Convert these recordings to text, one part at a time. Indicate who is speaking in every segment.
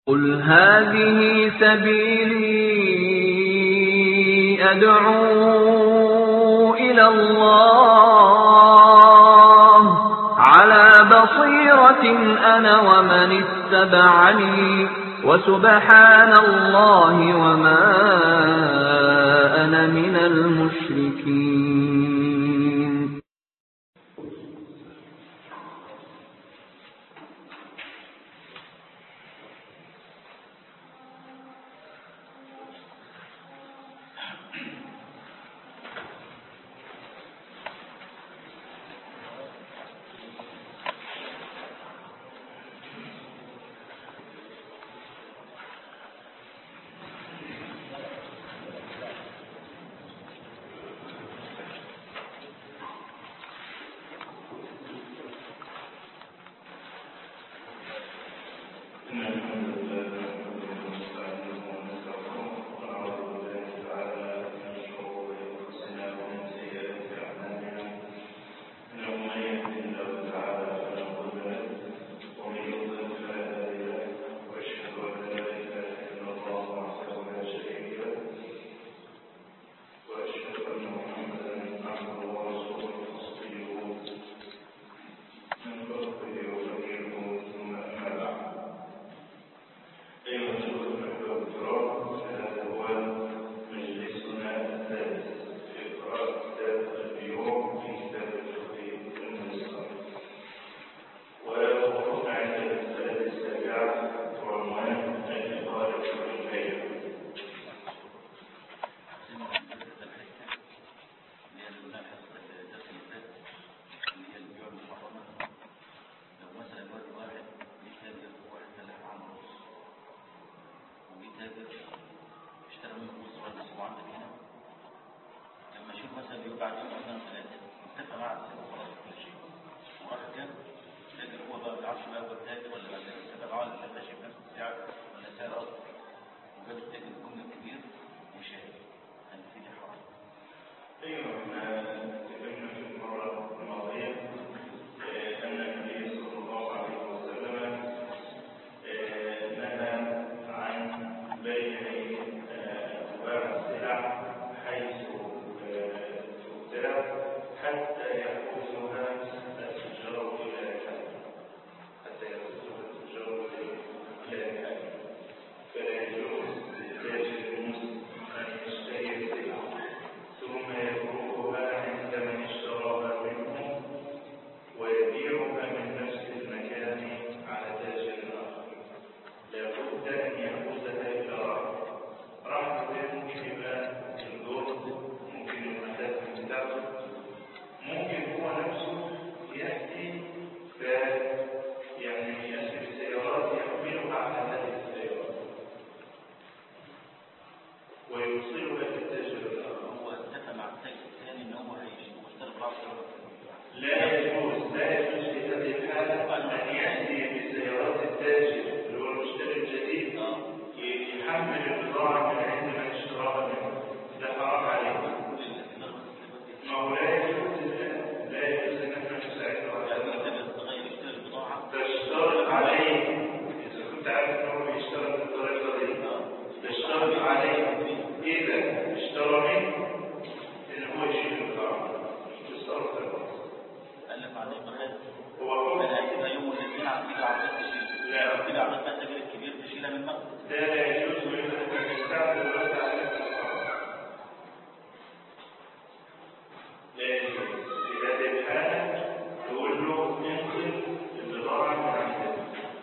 Speaker 1: قل هذه سبيلي أدعو إلى الله على بصيرة أنا ومن اتبعني وسبحان الله وما أنا من المشركين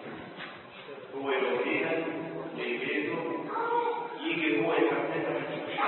Speaker 2: هو يوديها لبيته يجي هو يحملها من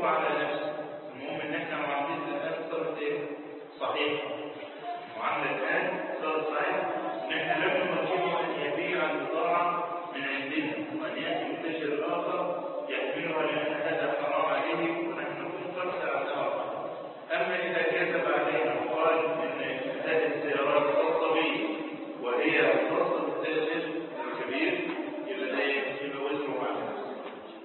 Speaker 2: هو على نفسه المهم ان احنا معاملين الان صارت ايه صحيحه معامله الان صارت صحيحه ان احنا لم نمكنه ان يبيع البضاعه من عندنا وان ياتي منتشر اخر يحملها لان هذا حرام عليه ونحن نكون قد ساعدناه اما اذا كتب علينا وقال ان هذه السيارات خاصه بي وهي خاصه بالتاجر الكبير يبقى ده ايه يبقى وزنه على نفسه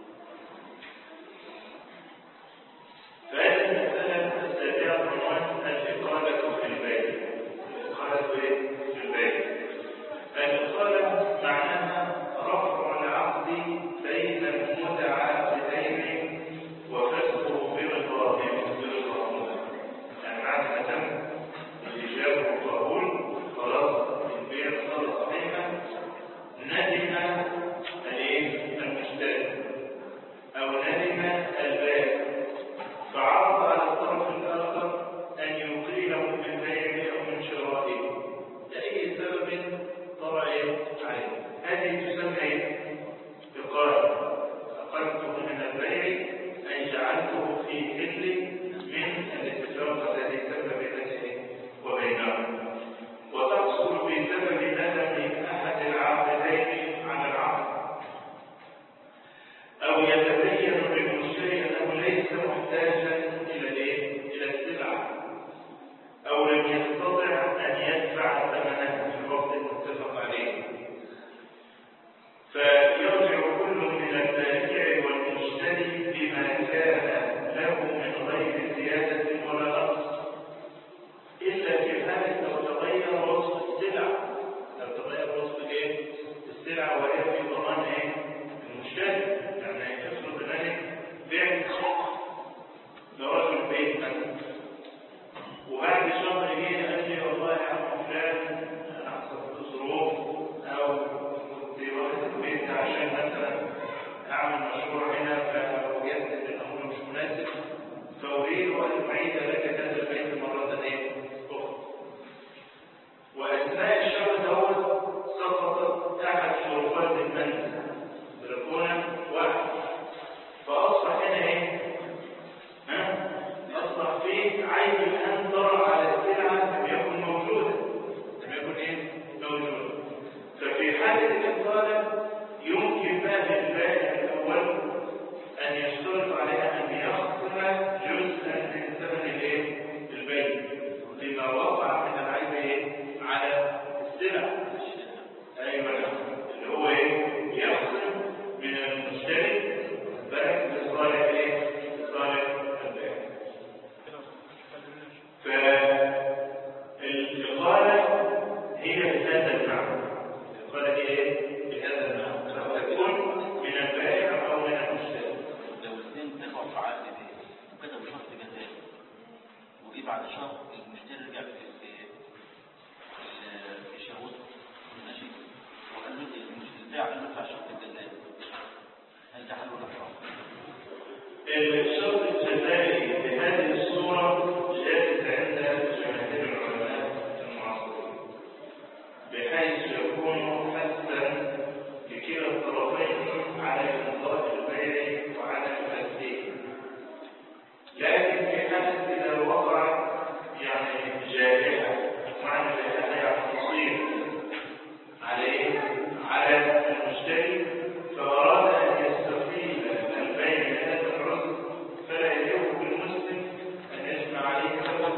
Speaker 2: فهذه المسألة السابعة عنوان الإقالة في البيت الإقالة في البيت الإقالة معناها رفع العقد بين المتعاقدين وفسخه برضاهم برضاهم يعني بعد ما تم الإجابة والقبول خلاص البيع صار صحيحا ندم الايه المشتري أو ندم البائع فعرض على الطرف الآخر أن يقيله من بيعه أو من شرائه لأي سبب طرأ عليه هذه تسمى إيه؟ إقالة أقلته من البيع أي جعلته في حل من الاتفاق الذي تم بينه وبينهم وتحصل بسبب ندم أحد العاقدين على العقد أو يتبين للمشتري أنه ليس محتاجا إلى الإيه؟ إلى السلعة أو لم يستطع أن يدفع ثمنها في الوقت المتفق عليه فيرجع كل من البائع والمشتري بما كان له من غير زيادة ولا نقص إلا في حالة لو تغير وصف السلع لو تغير وصف إيه؟ السلع وهي في ضمان إيه؟ المشتري يعني افرض ان انا بعت لرجل بيت مثلا وبعد شهر جه قال لي والله يا عم فلان انا حصلت ظروف او كنت واخد البيت عشان مثلا اعمل مشروع هنا فوجدت ان الامر مش مناسب فاريد ان اعيد لك هذا البيت مره ايه اخرى واثناء الشهر دوت سقطت احد شرفات المنزل بلكونه واحد فاصبح هنا ايه ها اصبح فيه عيب الان طرا على السلعه لم يكن موجودا لم يكن ايه موجودا ففي حاله الاقاله يمكن بقى للبائع الاول ان يشترط عليها ان يخصم جزءا من ثمن الايه البيع لما وقع من العيب ايه على السلع ايوه اللي هو ايه يخصم من المشتري بقى لصالح ايه لصالح البائع فالإقالة هي بهذا المعنى الإقالة هي ايه بهذا المعنى سواء تكون من البائع او من المشتري
Speaker 3: لو الاثنين اتفقوا في عقد بيع وكتبوا شرط جزائي وجي بعد شهر المشتري رجع في في في شهوته ماشي وقال له المش- البائع قال له ادفع شرط الجزائي هل ده حل ولا حرام؟
Speaker 2: الشرط الجزائي بهذه الصورة جائز عند جماهير العلماء المعاصرين بحيث يكون حثا لكلا الطرفين على إمضاء البيع وعلى التسليم لكن في حالة إذا وقع يعني جائحة معنى جائحة يعني تصيب عليه على المشتري فأراد أن يستفيد البيع من هذا العذر فلا يجوز بالمسلم أن يجمع عليه ثمن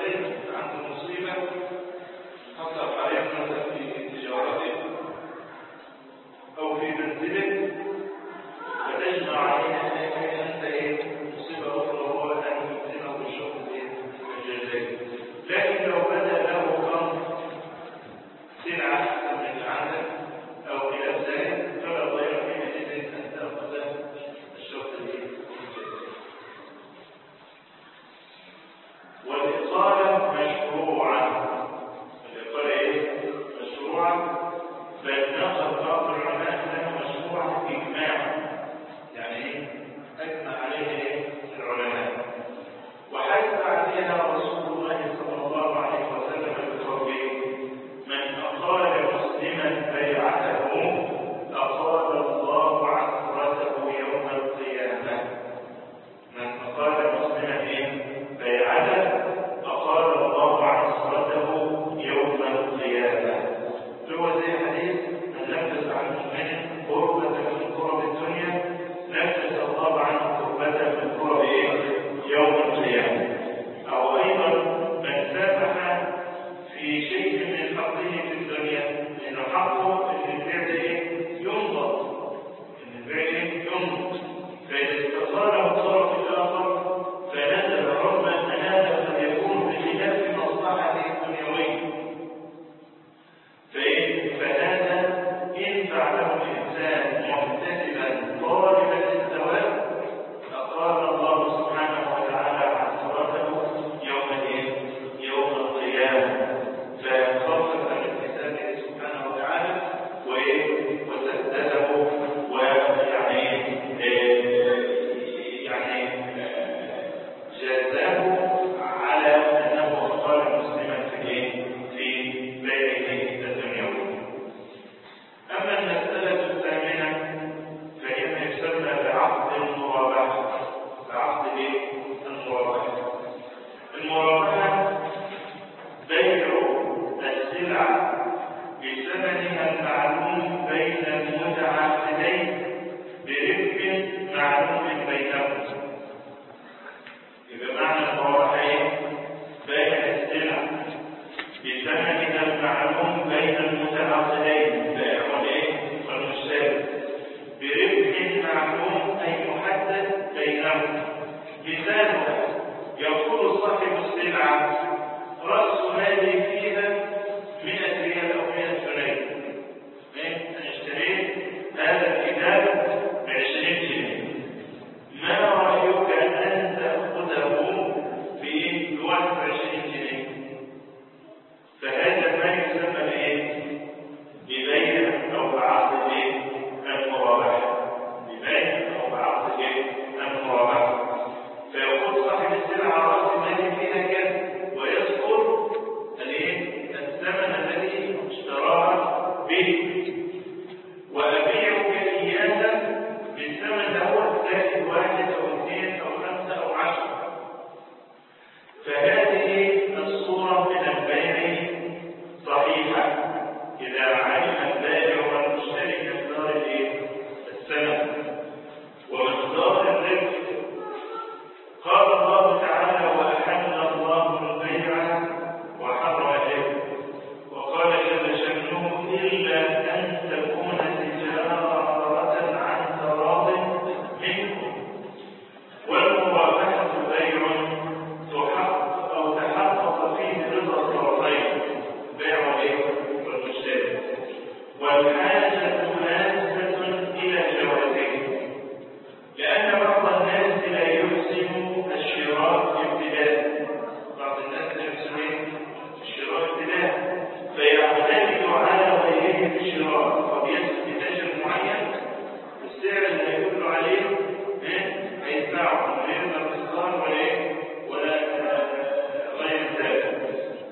Speaker 2: يمنعه من غير الاتصال ولا ايه ولا آه، غير ذلك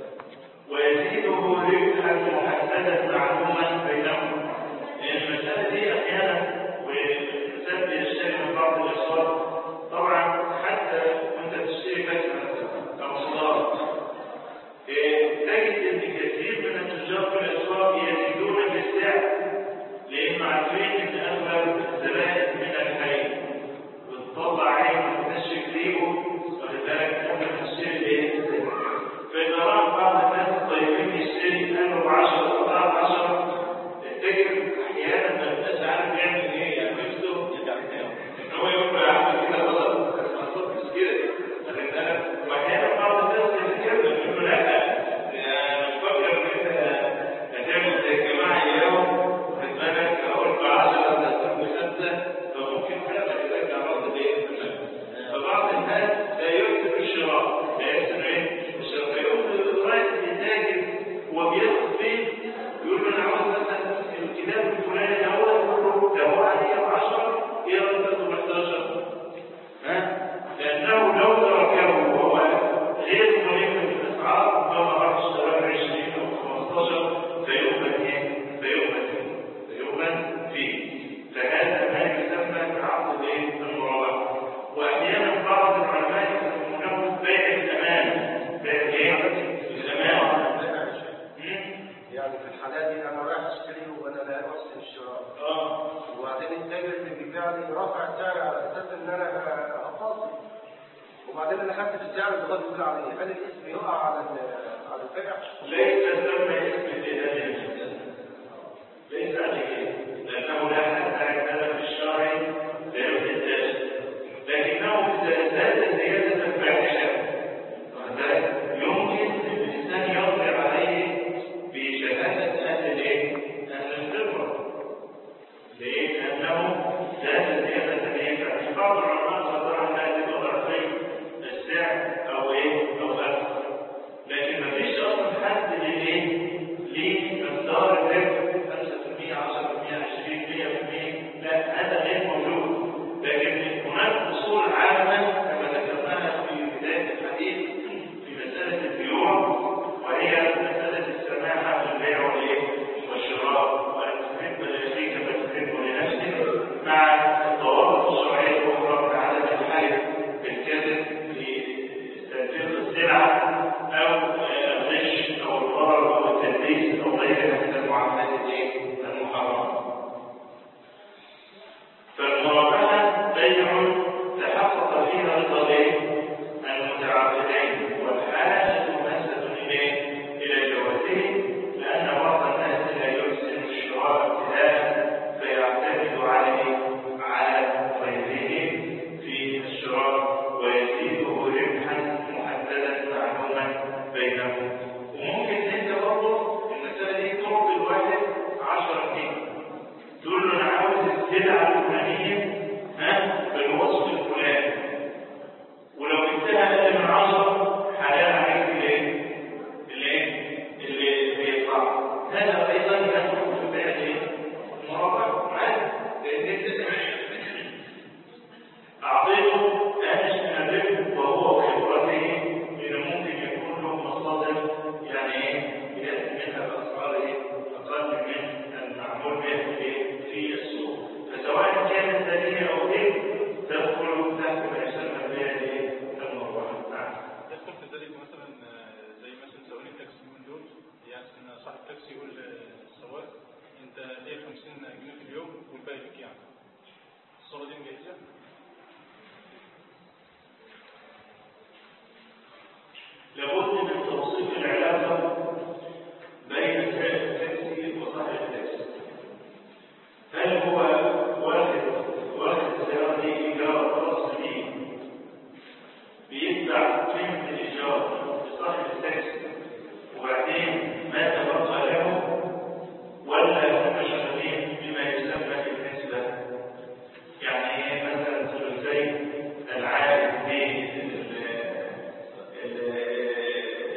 Speaker 2: ويزيده ربحا محددا معلوما بينهم لان المساله دي احيانا والانسان بيشتري من بعض الاسواق طبعا حتى وانت تشتري فاكهه او خضار إيه، تجد ان كثير من التجار في الاسواق يزيدون بالسعر لان عارفين ان اغلب الزبائن من الحي بتطلع عين وتنشف ريقه واخد بالك ممكن تشتري ايه فاذا راى بعض الناس الطيبين يشتري قالوا ب 10 اضعاف 10 التاجر احيانا ما بيبقاش عارف يعمل ايه يعني نفسه ان هو يبقى يعمل كده غلط بس المفروض مش كده واخد بالك واحيانا بعض الناس يتكلم يقول له لا يا مش فاكر ان انت هتعمل زي الجماعه اليوم واخد بالك اقول ب 10 تقسم بخمسه فممكن فعلا يرجع برضه ايه فبعض الناس لا يكتب الشراء لا يكتب ايه الشراء فيقول رايح للتاجر هو بياخد فين يقول له انا عاوز مثلا الكتاب الفلاني الاول ده هو عليه ب 10 ايه رايك تاخده ب 11 ها لانه لو تركه وهو غير مهم في الاسعار لو ما راحش اشترى ب 20 او 15 فيؤمن ايه فيؤمن فيه فيؤمن فيه فهذا ما يسمى تعقد ايه المرابحه واحيانا بعض العلماء يسمونه بيع الامان بيع ايه الامان مم؟
Speaker 4: يعني في الحالات دي انا رايح اشتري وانا لا احسن الشراء
Speaker 2: اه
Speaker 4: وبعدين التاجر اللي بيبيع لي رافع السعر على اساس ان انا هفاصل وبعدين انا خدت في السعر اللي هو بيقول عليه هل الاسم يقع على ال- على البائع؟
Speaker 2: ليس ثم اسم لهذه ليس عليه لانه لا حد عندنا في الشرع لا يحتاج لكنه اذا زاد زياده فاحشه وهذا يمكن ان الانسان يضرب عليه بشهاده اهل الايه؟ اهل الخبره ليه؟ لانه زاد زياده ايه؟ يعني بعض العلماء قدر انها تبقى ضعفين السعر او ايه؟ او اكثر لكن ما فيش اصلا حد للايه؟ لمقدار الربح 5% 10% 20% 100% لا هذا غير موجود لكن هناك اصول عامه كما ذكرناها في بدايه الحديث في مساله البيوع وهي مساله السماحه في البيع والايه؟ والشراء وان تحب لاخيك ما تحب لنفسك مع الضوابط الشرعيه الاخرى كعدم الحلف بالكذب لتنفيذ السلعه او الغش او الضرر او التدليس او غيرها من المعاملات الايه؟ المحرمه. فالمرابحه بيع تحقق فيها رضا الايه؟ المتعاقدين والحاجه ممثله اليه الى جوازه لان بعض الناس لا يحسن الشراء ابتداء فيعتمد عليه على غيره في الشراء ويزيده ربحا محددا معلوما بينهم وممكن انت برضه المساله دي تعطي الواحد 10 جنيه تقول له انا عاوز السلعه الفلانيه ها بالوصف الفلاني ولو جبتها اقل من 10 حلال عليك الايه؟ الايه؟ اللي بيدفع هذا ايضا يدخل في بيع الايه؟ المرابحه عادي لان انت أعطيته هامش من الربح وهو خبرته إنه ممكن يكون له مصادر يعني إيه يأتي منها بأسعار إيه أقل من المعمول به إيه في السوق فسواء كانت ثانية أو إيه تدخل تحت ما يسمى بها إيه المروحة نعم
Speaker 5: يدخل في ذلك مثلا آه، زي مثلا سواقين التاكسي من دول يعني ان صاحب التاكسي يقول للسواق انت ليا 50 جنيه في اليوم والباقي لك يعني الصوره دي مجهزه
Speaker 2: لابد من توصيف العلاقة بين سائق التاكسي وصاحب التاكسي. هل هو واخد واخد السيارة دي إيجار خاص بيه بيدفع قيمة الإيجار لصاحب التاكسي وبعدين ما تبقى له ولا هم شغالين بما يسمى بالنسبة يعني إيه مثلا ثلثي العائد بين ال- ال-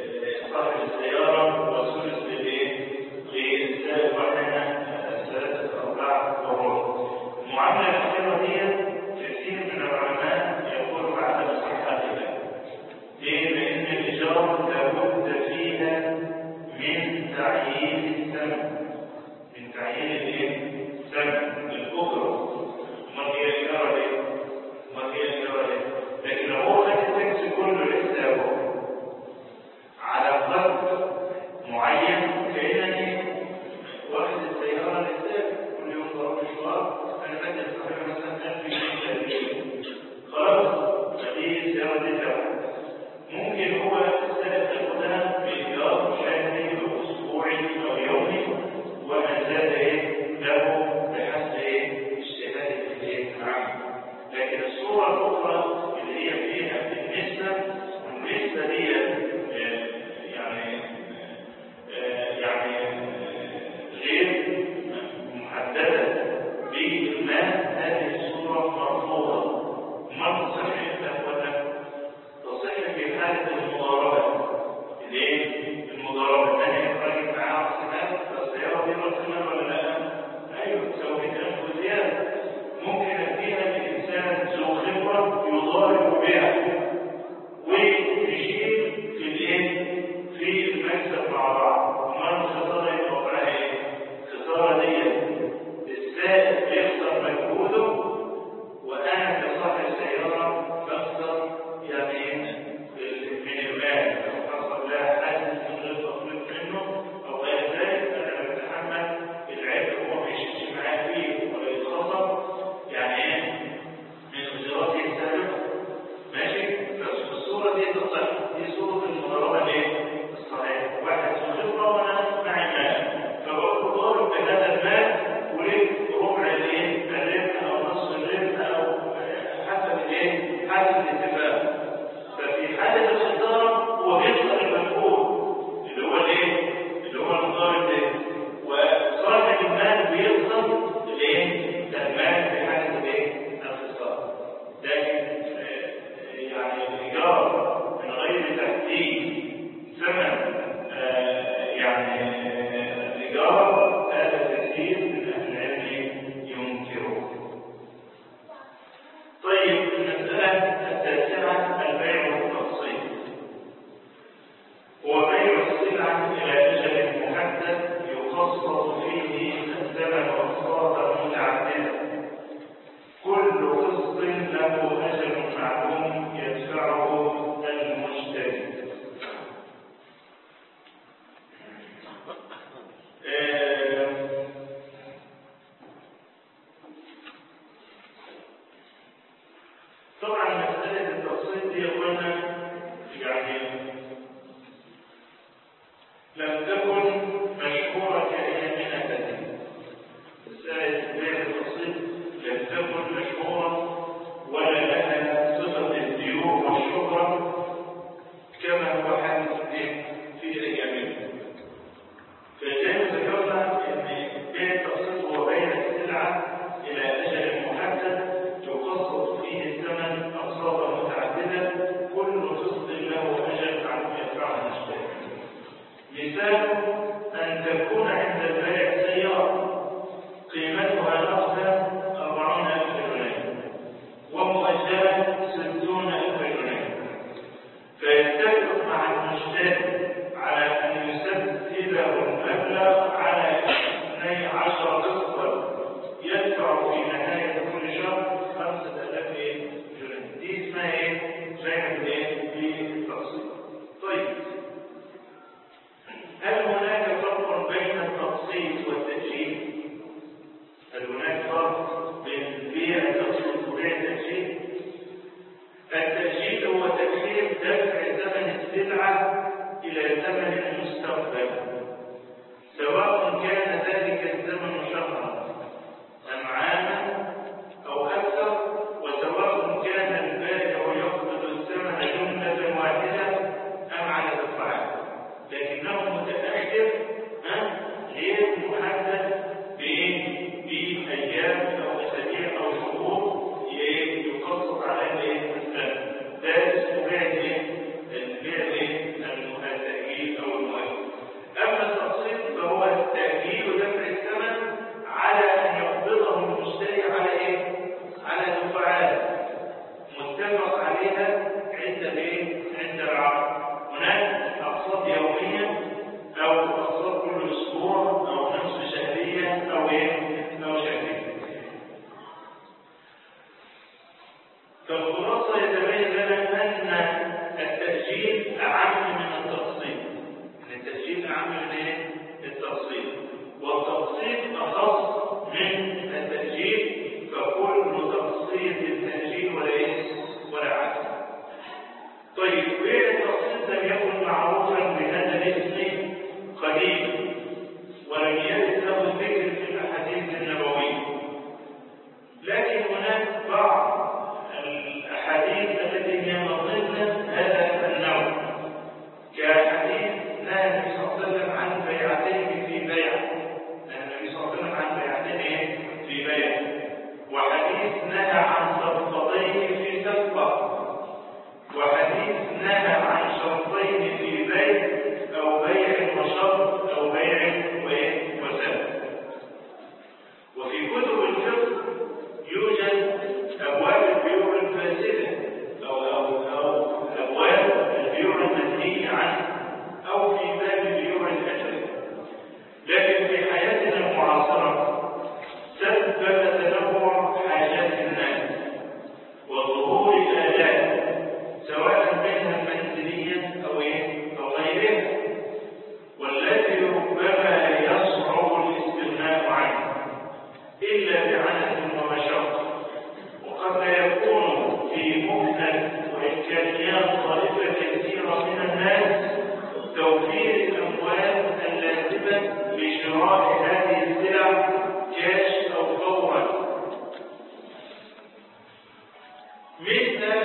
Speaker 2: حالة الاتفاق ففي حالة الخطاب هو بيخسر المفعول اللي هو الايه؟ اللي هو المضارب ده وصاحب المال بيخسر الايه؟ المال في حالة الايه؟ الخطاب لكن آه، يعني الإيجار من غير تحديد ثمن آه، يعني آه، الإيجار هذا كثير من أهل العلم ينكره طيب المسألة التاسعة البيع والتقسيط هو بيع السلعة إلى أجل محدد يخصص فيه الثمن أقساطا متعددة كل قسط له أجل معلوم يدفعه المشتري آه، طبعا مسألة التقسيط دي قلنا يعني لم تكن مشهورة كأيامنا هذه مسألة بيع التقسيط لم تكن مشهورة ولا لها صفة الديون والشهرة كما هو حادث في في أيامنا فزي ما ذكرنا ان بيع التقسيط هو بيع السلعه الى اجل محدد يخصص فيه الثمن اقساطا متعدده كل قسط له اجل معلوم يدفعه المشتري مثاله ان تكون عند البيع سياره قيمتها نقدا أربعون ألف جنيه ومؤجلة ستون ألف جنيه فيتفق مع المشتري على أن يسدد له المبلغ على 12 قسطا يدفع في نهاية كل شهر 5000 إيه؟ جنيه دي اسمها إيه؟ بيع الإيه؟ بالتقسيط طيب هل هناك فرق بين التقسيط والتأجيل؟ هل هناك فرق بين بيع التقسيط وبيع التأجيل؟ التأجيل هو تأخير دفع ثمن السلعة إلى ثمن المستقبل سواء كان ذلك الزمن شهرا أم عاما أو أكثر وسواء كان البائع يقبض الثمن جملة واحدة أم على دفعات لكنه متأخر ها، غير محدد بإيه؟ بأيام أو أسابيع أو شهور ي- يقسط على الإيه؟ الثمن ده اسمه بيع الإيه؟ البيع الإيه؟ الم- التأجيل أو المؤجل أما التقسيط فهو تأجيل دفع الثمن على أن يقبضه المشتري على إيه؟ على دفعات متفق عليها عند الايه؟ عند العقد. هناك اقساط يوميه او اقساط كل اسبوع او نصف شهريه او ايه؟ او شهريه. فالخلاصه يتبين لنا ان التاجيل اعم من التقسيط. ان التاجيل اعم من ايه؟ التقسيط. والتقسيط اخص من التاجيل فكل تقسيط التاجيل ولا ايه؟ ولا عدل. طيب بيع التقسيط لم يكن معروفا بهذا الاسم قديما ولم يرد له ذكر في الاحاديث النبويه لكن هناك بعض الاحاديث التي هي مضمن هذا النوع كحديث نهى النبي صلى الله عليه وسلم عن بيعتين في بيع نهى النبي صلى الله عليه وسلم عن بيعتين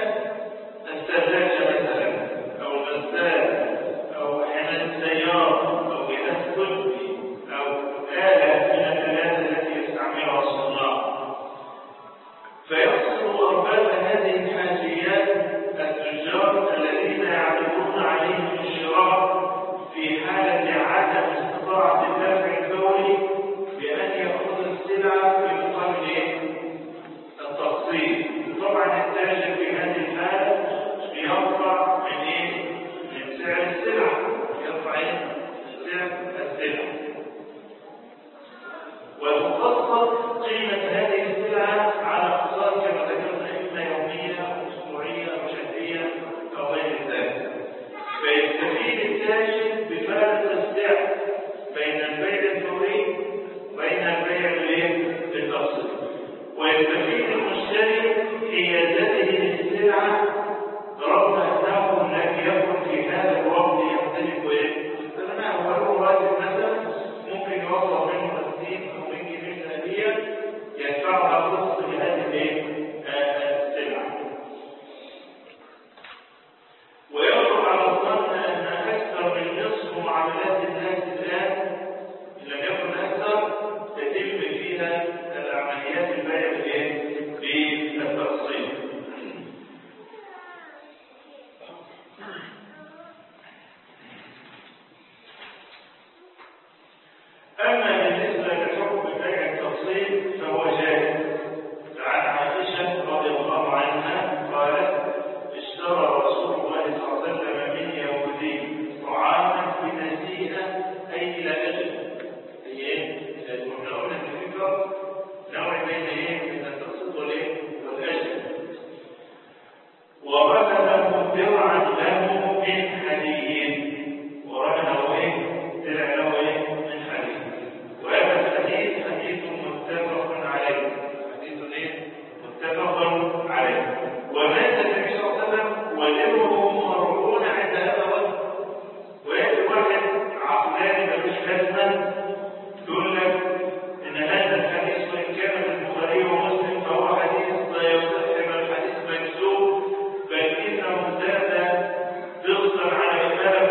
Speaker 2: الثلاجة مثلا أو الغسالة أو أحيانا السيارة أو جهاز طبي أو آلة من الآلات التي يستعملها الصناع فيحصل أرباب هذه الحاجيات التجار الذين يعرضون عليهم الشراء في حالة عدم استطاعة الدفع الفوري بأن يأخذ السلعة في مقابل إيه؟ التقسيط طبعا التاجر في هذه الحالة بيرفع من إيه؟ من سعر السلعة يرفع إيه؟ سعر السلعة وتخصص قيمة هذه السلعة على أقساط كما ذكرنا إما يومية أو أسبوعية أو شهرية أو غير ذلك فيستفيد التاجر بفارق السعر بين البيع الفوري وبين البيع بالايه؟ بالتقسيط ويستفيد المشتري حيازته للسلعة رغم أنه لم يكن في هذا الوقت يمتلك إيه؟ ثمنها وله راتب مثلا ممكن يوصل منه 50 أو 100 جنيه سنويا يدفعها قسط لهذه الإيه؟ آه، السلعة ويطلب على الظن أن أكثر من نصف معاملات الناس الآن إن لم يكن أكثر تتم فيها العمليات البيع بالإيه؟ بالتقسيط. أما بالنسبة لحكم بيع التقسيط فهو جائز. فعن عائشة رضي الله عنها قالت: اشترى رسول الله صلى الله عليه وسلم من يهودي طعاما بنسيئة أي إلى أجل. أي إيه؟ كنا قلنا في الفكرة نوع بين إيه؟ بين التقسيط والإيه؟ والأجل. ورهنه درعا له من حديد. ورهنه إيه؟ درع له إيه؟ من حديد. وهذا الحديث حديث متفق عليه. حديث إيه؟ متفق عليه. ومات النبي صلى الله عليه وسلم ودمه مرهون عند هذا الرجل. ويأتي واحد عقلاني ملوش لازمة يقول لك إن هذا الحديث وإن كان في البخاري ومسلم فهو حديث لا يصح بل حديث مكذوب بل إنه زاد ضغطا على إمالة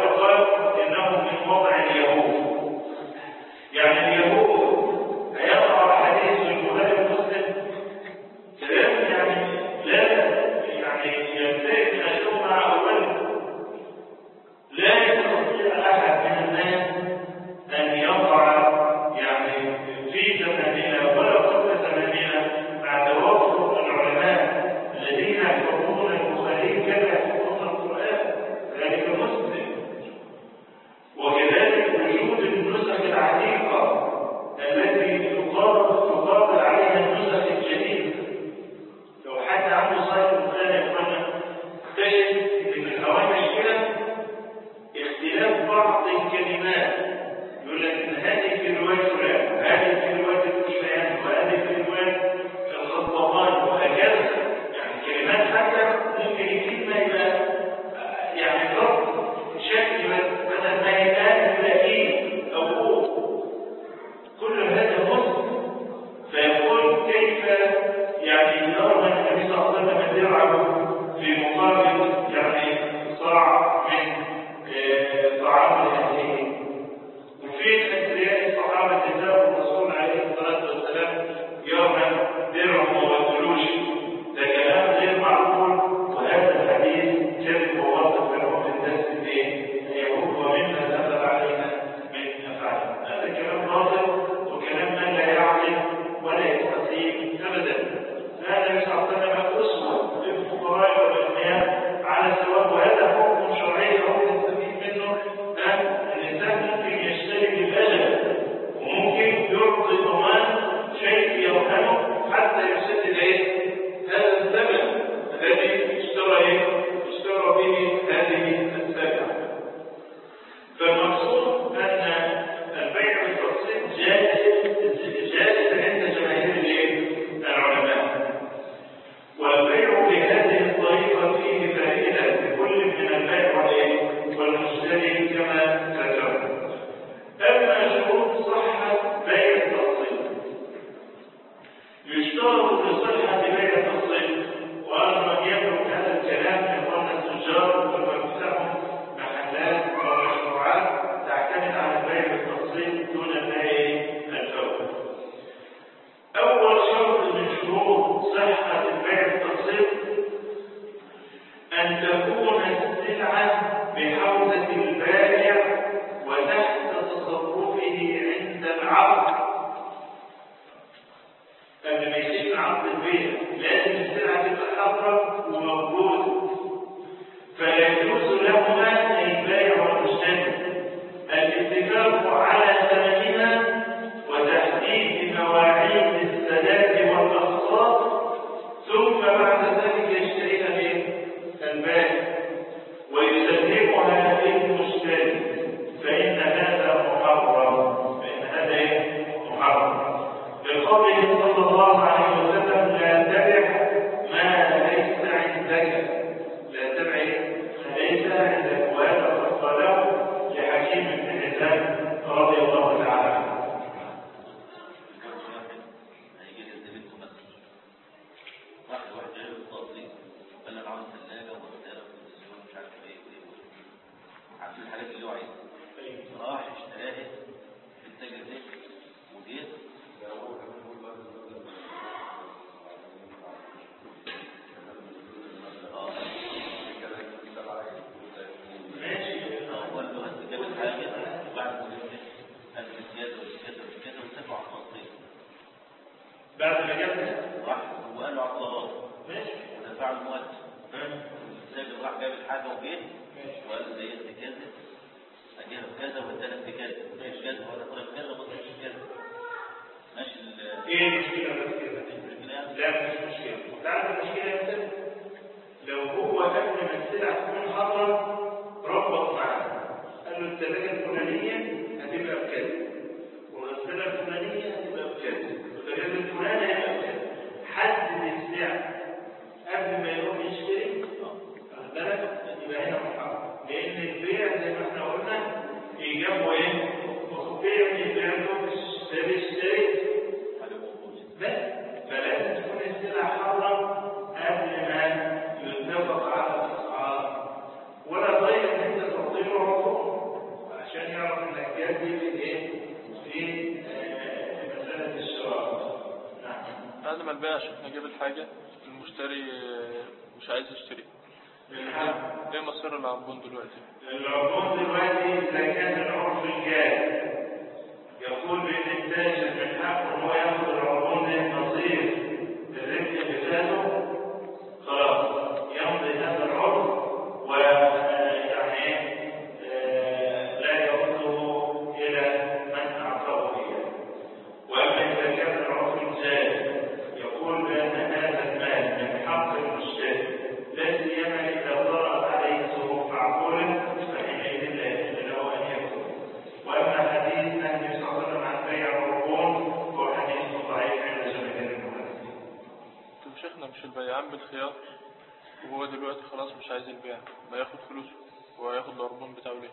Speaker 2: أن تكون السلعة بحوزة البائع وتحت تصرفه عند العقد قبل ما يتم عقد البيع لازم السلعة تبقى حاضرة وموجودة فلا يجوز لهما البائع والمشتري الاتفاق على ثمنها وتحديد مواعيد السداد والأقساط ثم بعد ذلك يشتريها به البائع ويسلمها للمشتري فإن هذا محرم فإن هذا إيه؟ محرم لقوله صلى الله عليه وسلم لا تبع ما ليس عندك لا تبع ما ليس عندك وهذا قاله لحكيم بن حزام رضي الله تعالى عنه
Speaker 3: متجوز واحد هيجي يجوز بنته مثلا واحد واحد جاي له تقسيط قال انا عاوز ثلاجه وغساله وتلفزيون مش عارف ايه وايه وايه عارف الحاجات اللي هو عايزها راح اشتراها في التاجر ده وجيت اه
Speaker 2: ماشي
Speaker 3: هو اللي هات جاب الحاجه وبعد ما جبت قال بكذا وبكذا وبكذا واتفقوا على التقسيط
Speaker 2: بعد ما جبت
Speaker 3: راح وقال له على الطلاق
Speaker 2: ماشي
Speaker 3: ودفع له مؤجل التاجر راح جاب الحاجه وجه وقال له زيت بكذا اجيها بكذا وادالك بكذا مش كذا ولا طلب كذا ولا مش كذا ماشي ال-
Speaker 2: ايه المشكلة بس كده
Speaker 3: الكلام
Speaker 2: لا مش مشكلة تعرف المشكلة يا أستاذ؟ لو هو قبل ما السلعة تكون حاضرة ربط معاه قال له الثلاجة الفلانية هتبقى بكذا والغسالة الفلانية هتبقى بكذا والثلاجة الفلانية هتبقى بكذا حدد السعر قبل ما يروح يشتري واخد بالك يبقى هنا محرم لأن البيع زي ما احنا قلنا إيجابه إيه؟ بيع البيع له اشتري اشتري
Speaker 3: حاجه موجوده
Speaker 2: بس فلازم تكون السلعة حرة قبل ما يتفق على الأسعار ولا ضيق إن أنت تعطيه عقود عشان يعرف إنك جدي في إيه؟ في آه، مسألة الشراء نعم
Speaker 6: بعد ما البائع شفنا جاب الحاجة المشتري آه، مش عايز يشتري
Speaker 2: بالحق.
Speaker 6: ايه مصير العربون دلوقتي
Speaker 2: العقود دلوقتي إذا كان العرف الجاري يقول بأن التاجر من حقه إن هو ياخد العقود النظير الربح اللي فاته خلاص يمضي هذا العرف ويعني لا يرده إلى من أعطاه إياه وأما إذا كان العرف الجاري يقول بأن هذا المال من حق المشتري لا سيما إذا طرأت عليه ظروف معقولة فحينئذ لا يحل له أن يكون وأما حديث النبي صلى الله عليه وسلم عن بيع الركون فهو حديث ضعيف عند جماهير المحدثين.
Speaker 6: طب شيخنا مش البياعان بالخيار وهو دلوقتي خلاص مش عايز البيع ما ياخد فلوسه وياخد العربون بتاعه ليه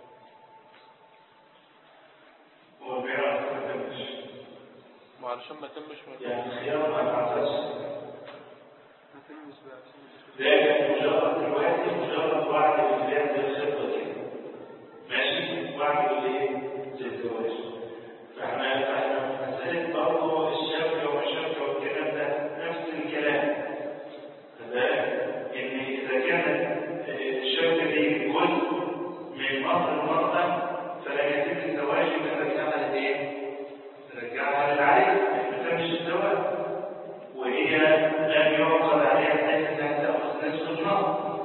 Speaker 2: هو بيع ما تمش
Speaker 6: ما علشان ما يتمش ما
Speaker 2: يعني الخيار ما تعطش
Speaker 6: ما يتمش بقى
Speaker 2: لكن مجرد دلوقتي مجرد وعد بالبيع بالخطة كده ماشي وعد بالايه؟ بالزواج فاحنا فاحنا مسألة برضه الشبكة والشبكة والكلام ده نفس الكلام كذلك ان اذا كانت الشبكة دي جزء من مصر المرأة فلا يتم الزواج يبقى ترجعها لايه؟ ترجعها للعريس ما تمش الزواج وهي لم يعقد عليها بحيث انها تاخذ نصف النصر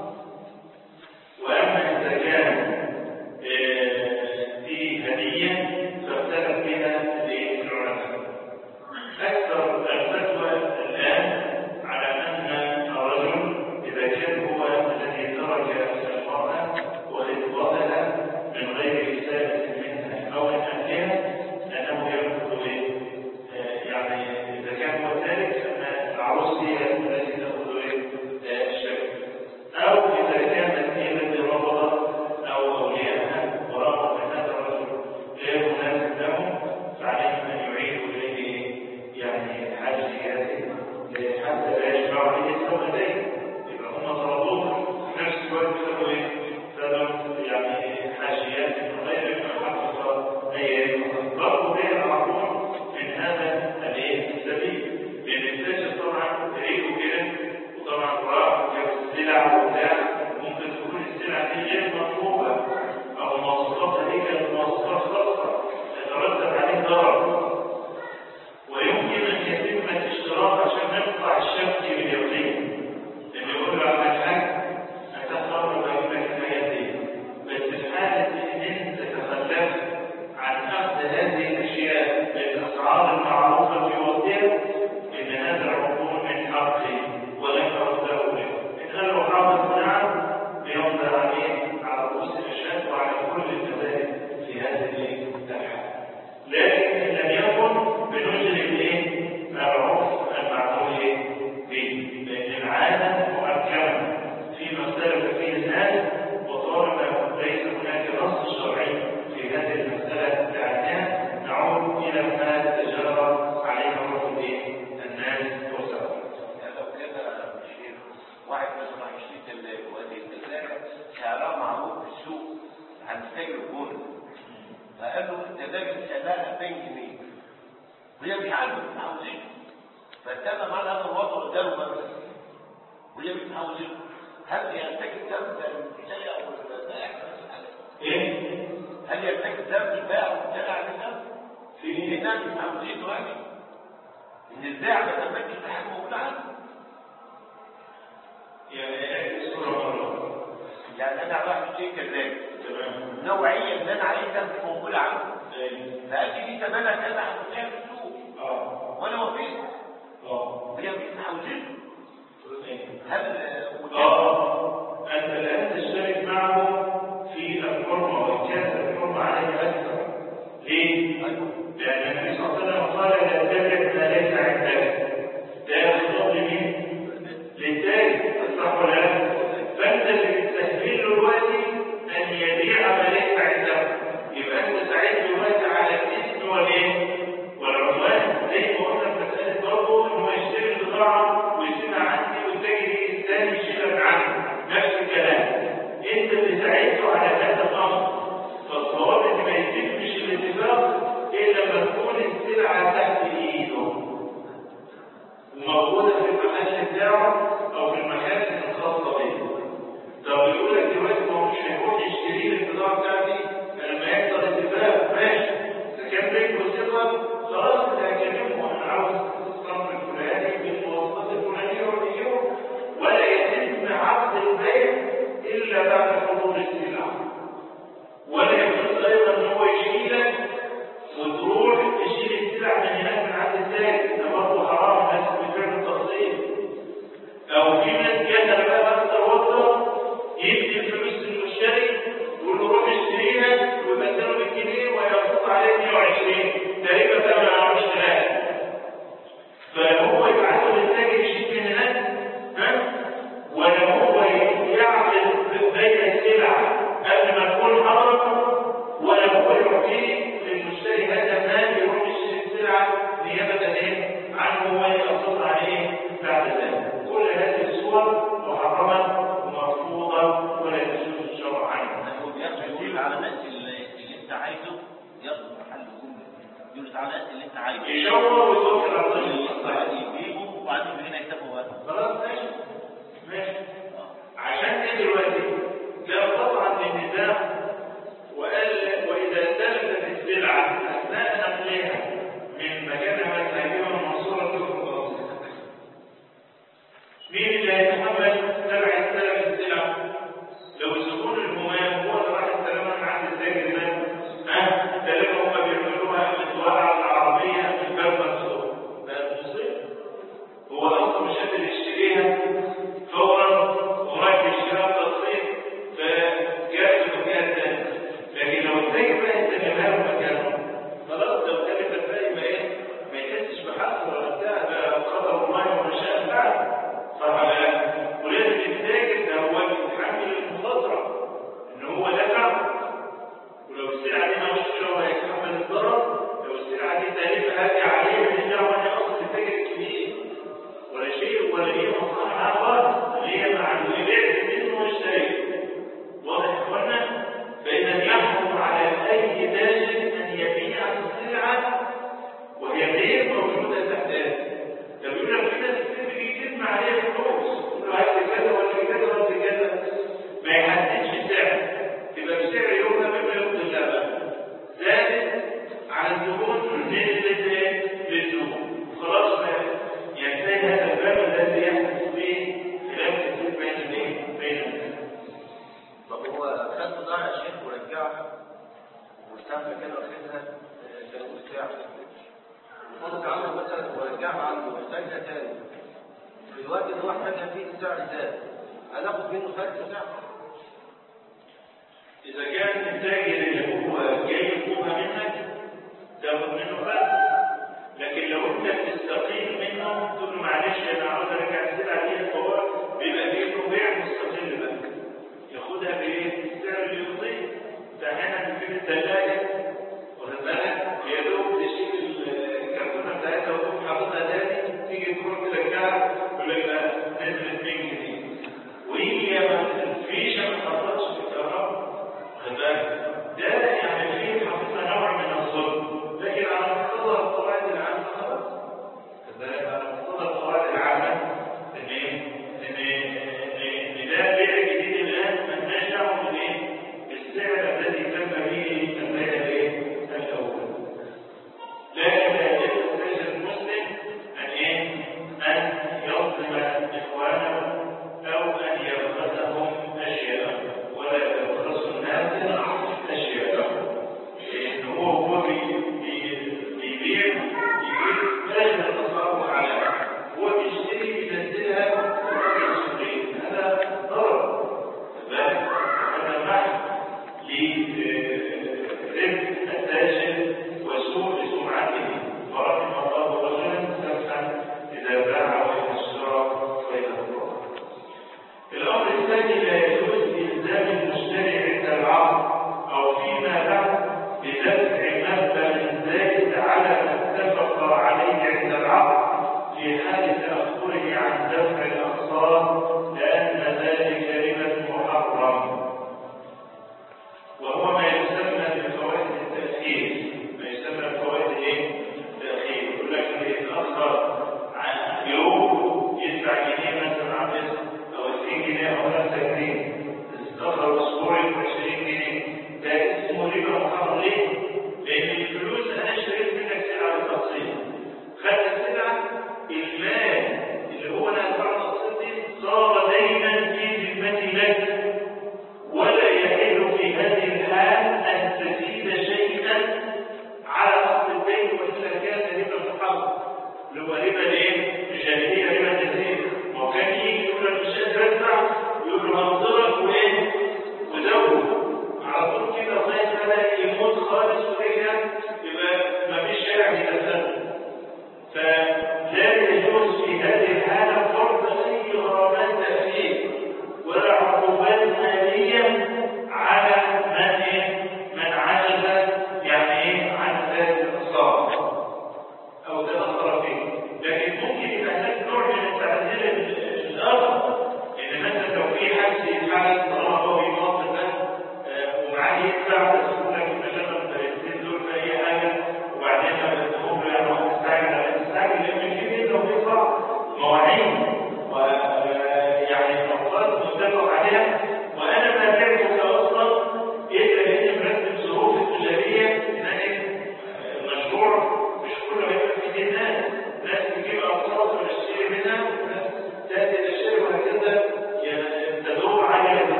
Speaker 7: عند تاجر الجون فقال له انت تاجر سعرها 2000 جنيه وهي مش عارفه مش عاوزين فاتفق معنا هذا الوضع قدامه مثلا وهي مش عاوزين هل يرتكب ذنب المشتري او البائع
Speaker 2: ايه
Speaker 7: هل يرتكب ذنب البائع او المشتري على الذنب؟ في ناس مش عاوزين دلوقتي ان البائع ما تمكنش بحاجه موجوده عنده
Speaker 2: يعني الصورة مرة
Speaker 7: يعني انا رايح اشتري كذاب
Speaker 2: تمام
Speaker 7: نوعيه اللي انا عايزها مش موجوده عنده
Speaker 2: ايه
Speaker 7: فقال لي دي ثمنها كذا هتلاقيها في السوق
Speaker 2: اه
Speaker 7: وانا وافقت
Speaker 2: اه
Speaker 7: هي مش عاوزين
Speaker 2: ايه
Speaker 7: هل
Speaker 2: اه انت الان تشترك معه في الحرمة وان كانت الحرمة عليه اكثر ليه؟ لان النبي صلى الله عليه وسلم قال لا تبع ما ليس عندك ده خطاب لمين؟ للتاجر صح ولا لا؟ فانت اللي بتسهل له دلوقتي ان يبيع ما ليس عنده يبقى انت ساعدت دلوقتي على الاثم والايه؟ والعدوان زي ما قلنا في مساله برضه ان هو يشتري البضاعه ويسيبها عندي والتاجر يجي الثاني يشيلك عنه نفس الكلام انت اللي ساعدته على هذا الامر فالصواب ان ما يتمش الاتفاق الا لما تكون السلعه تحت ايده وموجودة في المحل بتاعه أو في المحاسن الخاصة به. طب يقول لك دلوقتي ما هو مش هيروح يشتري لي البضاعة بتاعتي لما يحصل اتفاق ماشي. إذا كان بينكم ثقة خلاص أنا هكلمه أنا عاوز الصنف الفلاني بالمواصفات الفلانية واليوم ولا يتم عقد البيع إلا بعد حضور السلعة. ولا يجوز أيضا إن هو يشيلك وتروح تشيل السلع من هناك من عند الثاني ده برضه حرام الناس بتعمل تفصيل او في ناس جايه بقى اكتر واكتر يدي الفلوس للمشتري يقول له روح اشتريها ويبدله بالجنيه ويحط عليه 120 تقريبا ثمن على اشتراها فهو يبعته للتاجر يشيل من هناك ها ولا هو يعمل بين السلع قبل ما تكون حرم ولا هو يعطيه للمشتري هذا المال يروح يشتري السلعه نيابه ايه عنه هو يقصد عليه بعد ذلك كل هذه الصور محرمه ومرفوضه ولا يجوز الشرع عنها
Speaker 3: هو بيقول على نفس اللي اللي انت عايزه ياخد محل جمله يقول تعالى نفس اللي انت عايزه
Speaker 2: يشاور ويتوكل على الله
Speaker 3: يجيبه وبعدين من هنا يكتبوا بقى
Speaker 2: خلاص ماشي ماشي عشان كده دلوقتي لا قطعا للنزاع وقال واذا سلكت السلعه اثناء نقلها من مكانها وتهيئها منصوره تخرج مين اللي هيتحمل تبع السلف السلع لو زبون الهمام هو اللي راح يستلمها من عند التاجر ده ها ده لما هم بيعملوها متوقع على العربيه من باب منصور بقت مصيبه هو اصلا مش قادر يشتريها فورا ورايح يشتريها بتصريف فجاء في مكان ثاني لكن لو التاجر بقى يستلمها له مكانه خلاص لو كانت الباقي ما ايه ما يحسش بحق ولا بتاع ده قدر الله وما شاء فعل صح ولا لا؟ ولازم التاجر ده هو اللي يتحمل المخاطره ان هو دفع ولو السلعه دي مغشوشه هو هيتحمل الضرر لو السلعه دي تقريبا هادي عليه ماليش دعوه انا اصل التاجر الكبير ولا شيء ولا هي مصلحه خالص هي مع اللي بعت منه واشتريت واضح يا اخوانا فاذا يحكم على اي تاجر ان يبيع السلعه وهي غير موجوده تحت يده طب يقول لك في ناس كتير بيتم عليها فلوس يقول له عايز كذا ولا كذا ولا كذا ما يحددش السعر يبقى السعر يومها بما يرضي الله بقى زادت على الزبون نزلت ايه للزبون خلاص بقى ينتهي هذا الباب الذي يحدث فيه خلاف كثير بين الايه بين الناس
Speaker 4: طب هو خد بضاعة يا شيخ ورجعها والسهم كان واخدها آه، كان بتاع وفضل عنده مثلا ورجعها عنده واحتاجها تاني في الوقت اللي هو احتاجها فيه السعر زاد هناخد منه فرق سعر
Speaker 2: إذا كان التاجر اللي هو جاي يطلبها منك تاخد منه فرق لكن لو أنت بتستقيل منه تقول له معلش أنا عاوز أرجع السلعة دي فهو بيبقى كأنه بيع مستقل بقى ياخدها بإيه؟ بالسعر اللي يرضيه فأحيانا في الثلاجة واخد بالك يا دوب تشيل الكرتونة بتاعتها وتقوم حاططها تاني تيجي تروح ترجعها يقول لك لا نزلت 2 جنيه وهي ما الفيشه ما حصلش في الكهرباء واخد بالك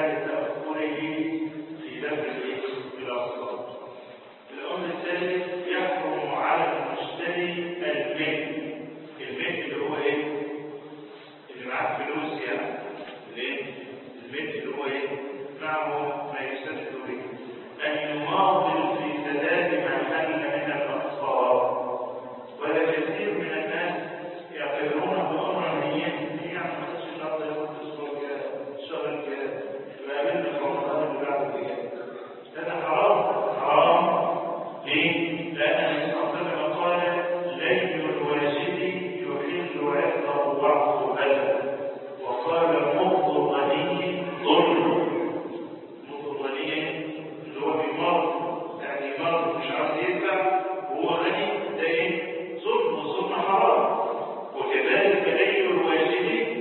Speaker 2: حال تأخره في دفع الإيه؟ الأصوات. الأمر الثالث يحرم على المشتري المثل. المثل اللي هو إيه؟ اللي معاه فلوس يعني. الايه؟ المثل اللي هو إيه؟ معه ما يستفيد به. أن يماطل في سداد ما حل من الأقساط. ولا كثير من الناس يعتبرونه امرا هينا يعني ما تشي الارض يوم اسبوع كده شهر كده وقابلنا في رمضان اللي بعد كده هذا حرام حرام ليه؟ لان النبي صلى الله عليه وسلم قال لين الواجد يحل عرضه وعقوبته وقال مغض الغني ظلم مغض الغني اللي هو بيمرض يعني مرض مش عارف يدفع وهو غني ده ايه؟ ظلم والظلم حرام وكذلك أي الواجب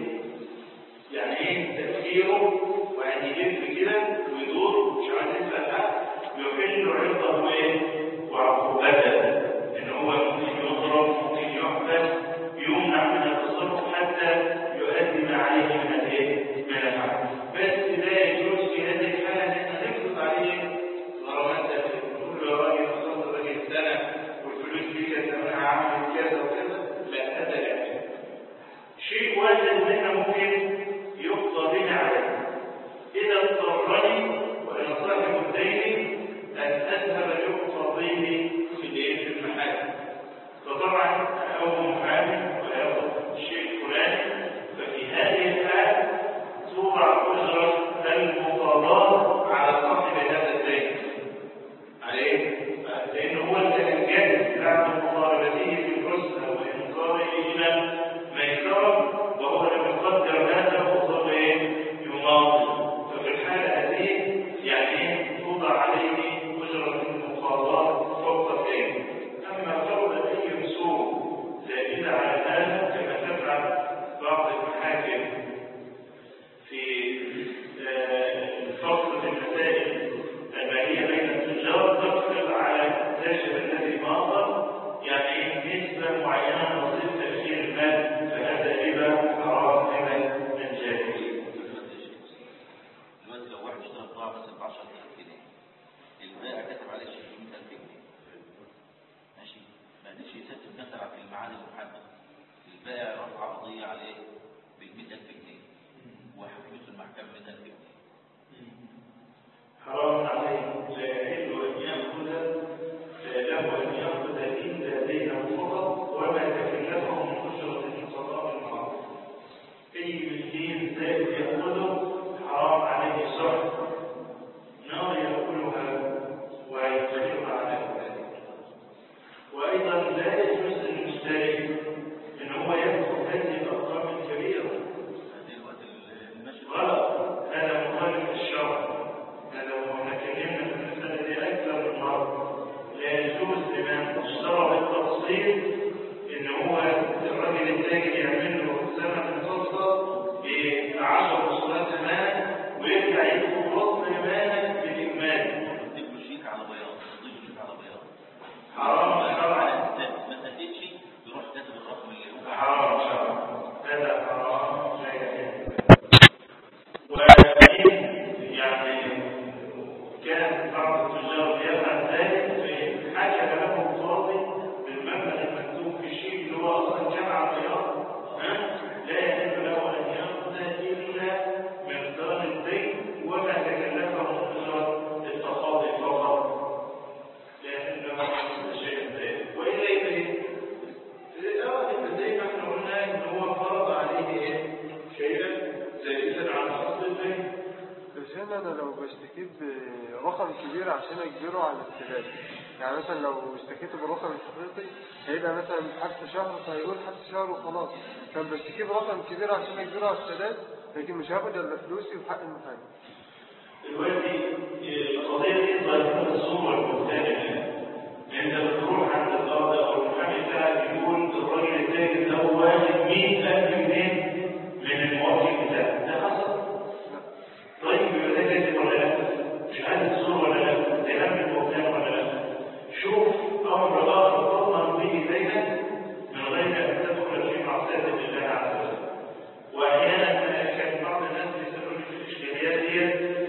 Speaker 2: يعني ايه تفكيره وأن يلف كده ويدور مش عايز يدفع حق يحل عرضه ايه؟ وعقوبته ان هو ممكن يضرب ممكن يحبس يمنع من التصرف حتى يؤدي ما عليه من الايه؟ من الحق بس لا يجوز في هذه الحالة ان احنا نفرض عليه غرامات نقول له يا راجل وصلت راجل سنة والفلوس دي كانت ثمنها عامل كذا وكذا لا هذا لا يجوز. شيء واحد منا ممكن يقضى به عليه إذا اضطرني وإلى صاحب الدين أن أذهب ليقضى به في الإيه؟ في المحاكم فطبعا أو محامي ويأخذ الشيء الفلاني ففي هذه الحال توضع أجرة المقاضاة على صاحب هذا الدين عليه لأنه هو الجاهز بعد مقاربته في الحسنى وإنكاره إلى ميسرة وهو لم يقدر هذا وهو يماطل ففي الحالة هذه يعني توضع عليه أجرة المقاضاة فوق الدين أما فرض أي رسوم زائدة على هذا كما تفعل بعض المحاكم في آه، الفصل في المسائل المالية بين التجار تفرض على التاجر الذي ماضى يعني نسبة معينة نصيب تأثير المال فهذا ربا حرام ربا من جاهلية.
Speaker 3: دلوقتي لو واحد اشترى بضاعة مثلا ب 10000 جنيه البائع كاتب عليه 600000 جنيه ماشي ما قدرش يسدد مثلا في الميعاد المحدد البائع رفع قضية عليه ب 100000 جنيه وحكمته المحكمة 100000 جنيه
Speaker 2: حرام عليه لا يحل أن يأخذ لا له أن يأخذ إلا دينه فقط وما تكلفه من أجرة الخطاب المعروف. أي مسكين زائد يأخذه حرام عليه صرف نار يأكلها ويتبعها على ذلك. وأيضا لا يجوز للمشتري أن هو يأخذ هذه الأرقام الكبيرة
Speaker 3: دلوقتي المشي
Speaker 2: غلط هذا مخالف للشرع هذا هو ما كلمنا في المسألة دي أكثر من مرة لا يجوز لمن اشترى بالتفصيل إن هو الراجل التاجر يعمل له سنة خاصة بعشر أصول زمان ويرجع يدخل رطل مالا بالإجمال
Speaker 3: تديله شيك على بياض تديله شيك على بياض
Speaker 2: حرام شرعا
Speaker 3: ما سددش يروح كاتب الرقم اللي هو
Speaker 2: حرام شرعا هذا حرام لا يحل وإن يعني كان بعض التجار يفعل ذلك فحكم له القاضي بالمبلغ المكتوب في الشيك اللي هو اصلا كان على الرياض ها؟ لا يحل له ان ياخذ الا مقدار الدين وما تكلفه اجره التقاضي فقط لا يحل له شيء ذلك والا يبقى الأول يبقى زي ما احنا قلنا ان هو فرض عليه ايه؟ شيئا زائدا عن اصل الدين
Speaker 8: بس هنا انا لو بشتكيت برقم كبير عشان اجبره على السداد يعني مثلا لو اشتكيت بالرقم الحقيقي هيبقى مثلا حبس شهر فهيقول حبس شهر وخلاص كان بشتكي برقم كبير عشان اجبره على السداد لكن مش هاخد الا فلوسي وحق المحامي
Speaker 2: دلوقتي القضية دي ظاهرة الصورة المختلفة انت بتروح عند القاضي او المحامي بتاعك يقول الراجل التاجر ده واجب 100000 جنيه من الموكل بتاعك ده حصل طيب يبقى ده كذب ولا لا؟ مش عايز الصورة ولا لا؟ اتهام البهتان ولا لا؟ شوف امر اخر تضمن به بينك من غير ان تدخل في معصية الله عز وجل واحيانا كان بعض الناس بيسالوني في الاشكاليات دي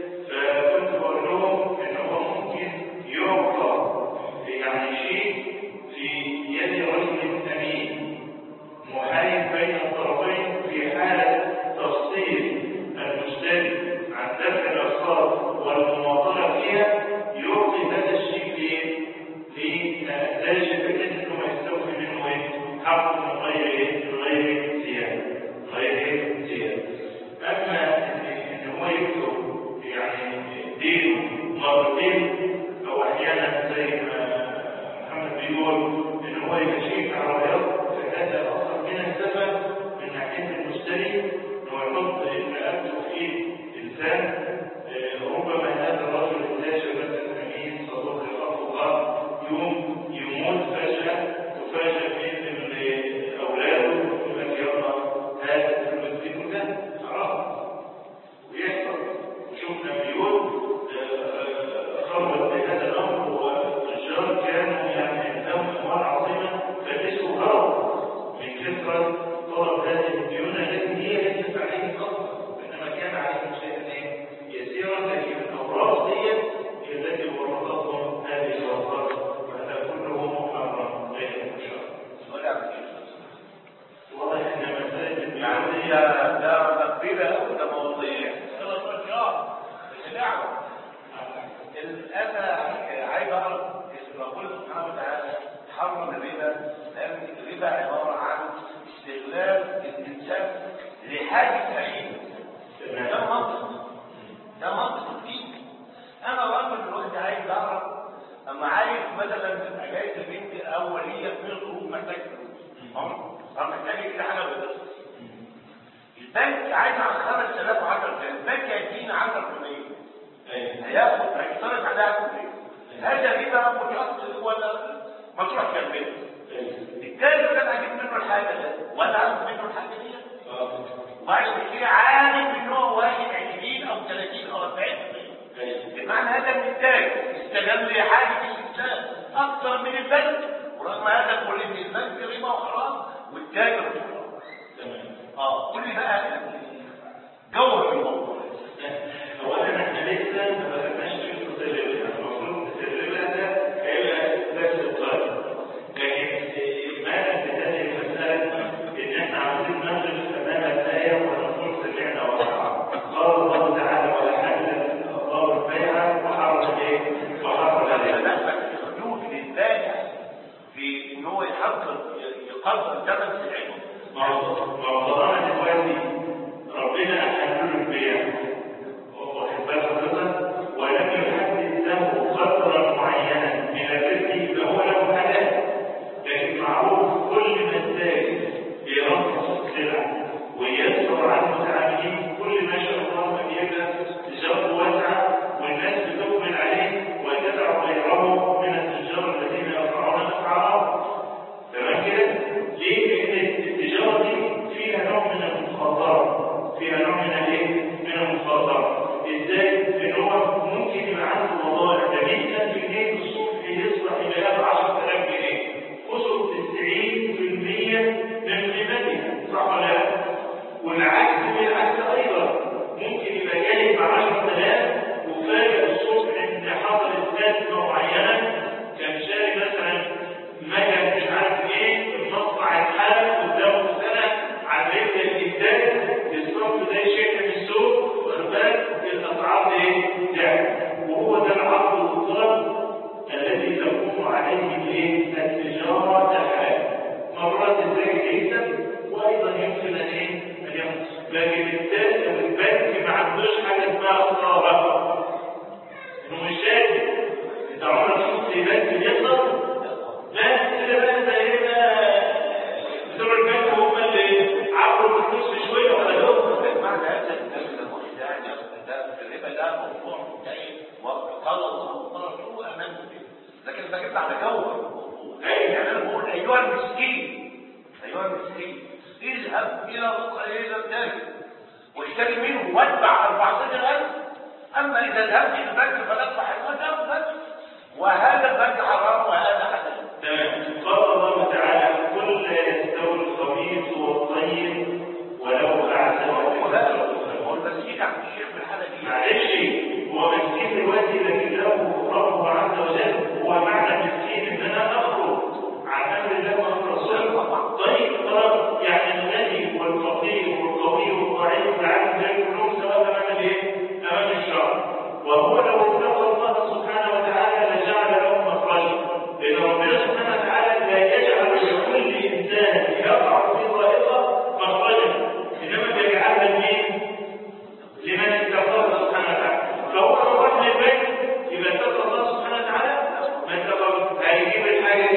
Speaker 7: البنك عايز على 5000 و10000 البنك هيدينا 10% هياخد هيشترط عليها 10% هذا ربا متأصل ولا مطروح كامل التاجر ده اجيب منه الحاجه ده ولا اخد منه الحاجه دي وبعد كده عارف ان هو واخد 20 او 30 او 40 بمعنى هذا ان التاجر استغل حاجه الانسان اكثر من البنك ورغم هذا نقول ان البنك ربا وحرام والتاجر حرام اه قول لي بقى جوهر الموضوع
Speaker 2: اولا احنا لسه ما بدأناش نشوف الربا المفروض الربا ده هيبقى بس الطالب لكن معنى في هذه المسألة إن إحنا عاوزين نضرب أمام الآية ونقول سمعنا وأطعنا قال الله تعالى ولا حل الله البيع وحرم إيه؟ وحرم الربا
Speaker 7: حدود للبائع في ان هو يحقق يقدر ثمن سلعته
Speaker 2: موضوعنا دلوقتي ربنا أحل له البيع واخد بال حضرتك ولم يحدد له قدرا معينا من الرزق فهو له حلال لكن معروف كل ما التاجر بيرخص السلع ويسر عن المتعاملين كل ما شاء الله ما بيبقى تجارته واسعه والناس بتقبل عليه وتدع غيره من التجار الذين يرفعون اسعارهم تمام كده؟ ليه؟ لأن التجارة دي فيها نوع من المخاطرة، فيها نوع من الايه؟ من المخاطرة. ازاي؟ لأن هو ممكن يبقى عنده وظائف ده 100000 جنيه في الصبح يصبح يبقى له 10000 جنيه. خسر 90% من قيمتها، صح ولا لا؟ والعكس بالعكس أيضا ممكن يبقى جاي ب 10000 وفاجئ الصبح إن حصلت أزمة معينة كان شاري مثلا مكان مش عارف ايه المصنع اتحرق قدامه سنه على رجل الانتاج الصرف زي شركه من السوق واخد بالك الاسعار دي ايه؟ تعلى وهو ده العرض والطلب الذي تقوم عليه الايه؟ التجاره الحال مرات الزاجل يكسب وايضا يمكن ان ايه؟ ان يخسر لكن التاجر البنك ما عندوش حاجه اسمها خساره انه مش شايف انت عمرك شفت بنك بيخسر لا كده بقى ده هنا بتوع البنك هم اللي عبروا الفلوس شويه ولا هم
Speaker 7: معنى هذا الكلام ده مش يعني ده في الربا ده موضوع منتهي وقال الله ورسوله امام به لكن بجيب على جوهر الموضوع يعني انا بقول ايها المسكين ايها المسكين اذهب الى الى التاجر واشتري منه وادفع 14000 اما اذا ذهبت الى البنك فندفع 11000 بس وهذا البنك حرام وهذا حلال
Speaker 2: تمام قال الله تعالى قل لا يستوي الخبيث والطيب ولو اعجبك
Speaker 7: هو ده هو المسكين عند الشيخ بالحاله دي
Speaker 2: معلش هو مسكين دلوقتي لكن له ربه عز وجل هو معنى مسكين ان انا اخرج عن امر الله والرسول طيب خلاص يعني الغني والفقير والقوي والضعيف والعالم ده كلهم سواء امام الايه؟ امام الشرع وهو لو اتقى الله سبحانه وتعالى لجعل له مخرجا لان ربنا سبحانه وتعالى لا يجعل لكل انسان يقع في ضائقه مخرجا انما بيجعلها لمين؟ لمن اتقاه سبحانه وتعالى فهو لو راح للبيت يبقى اتقى الله سبحانه وتعالى ما اتقى هيجيب الحاجه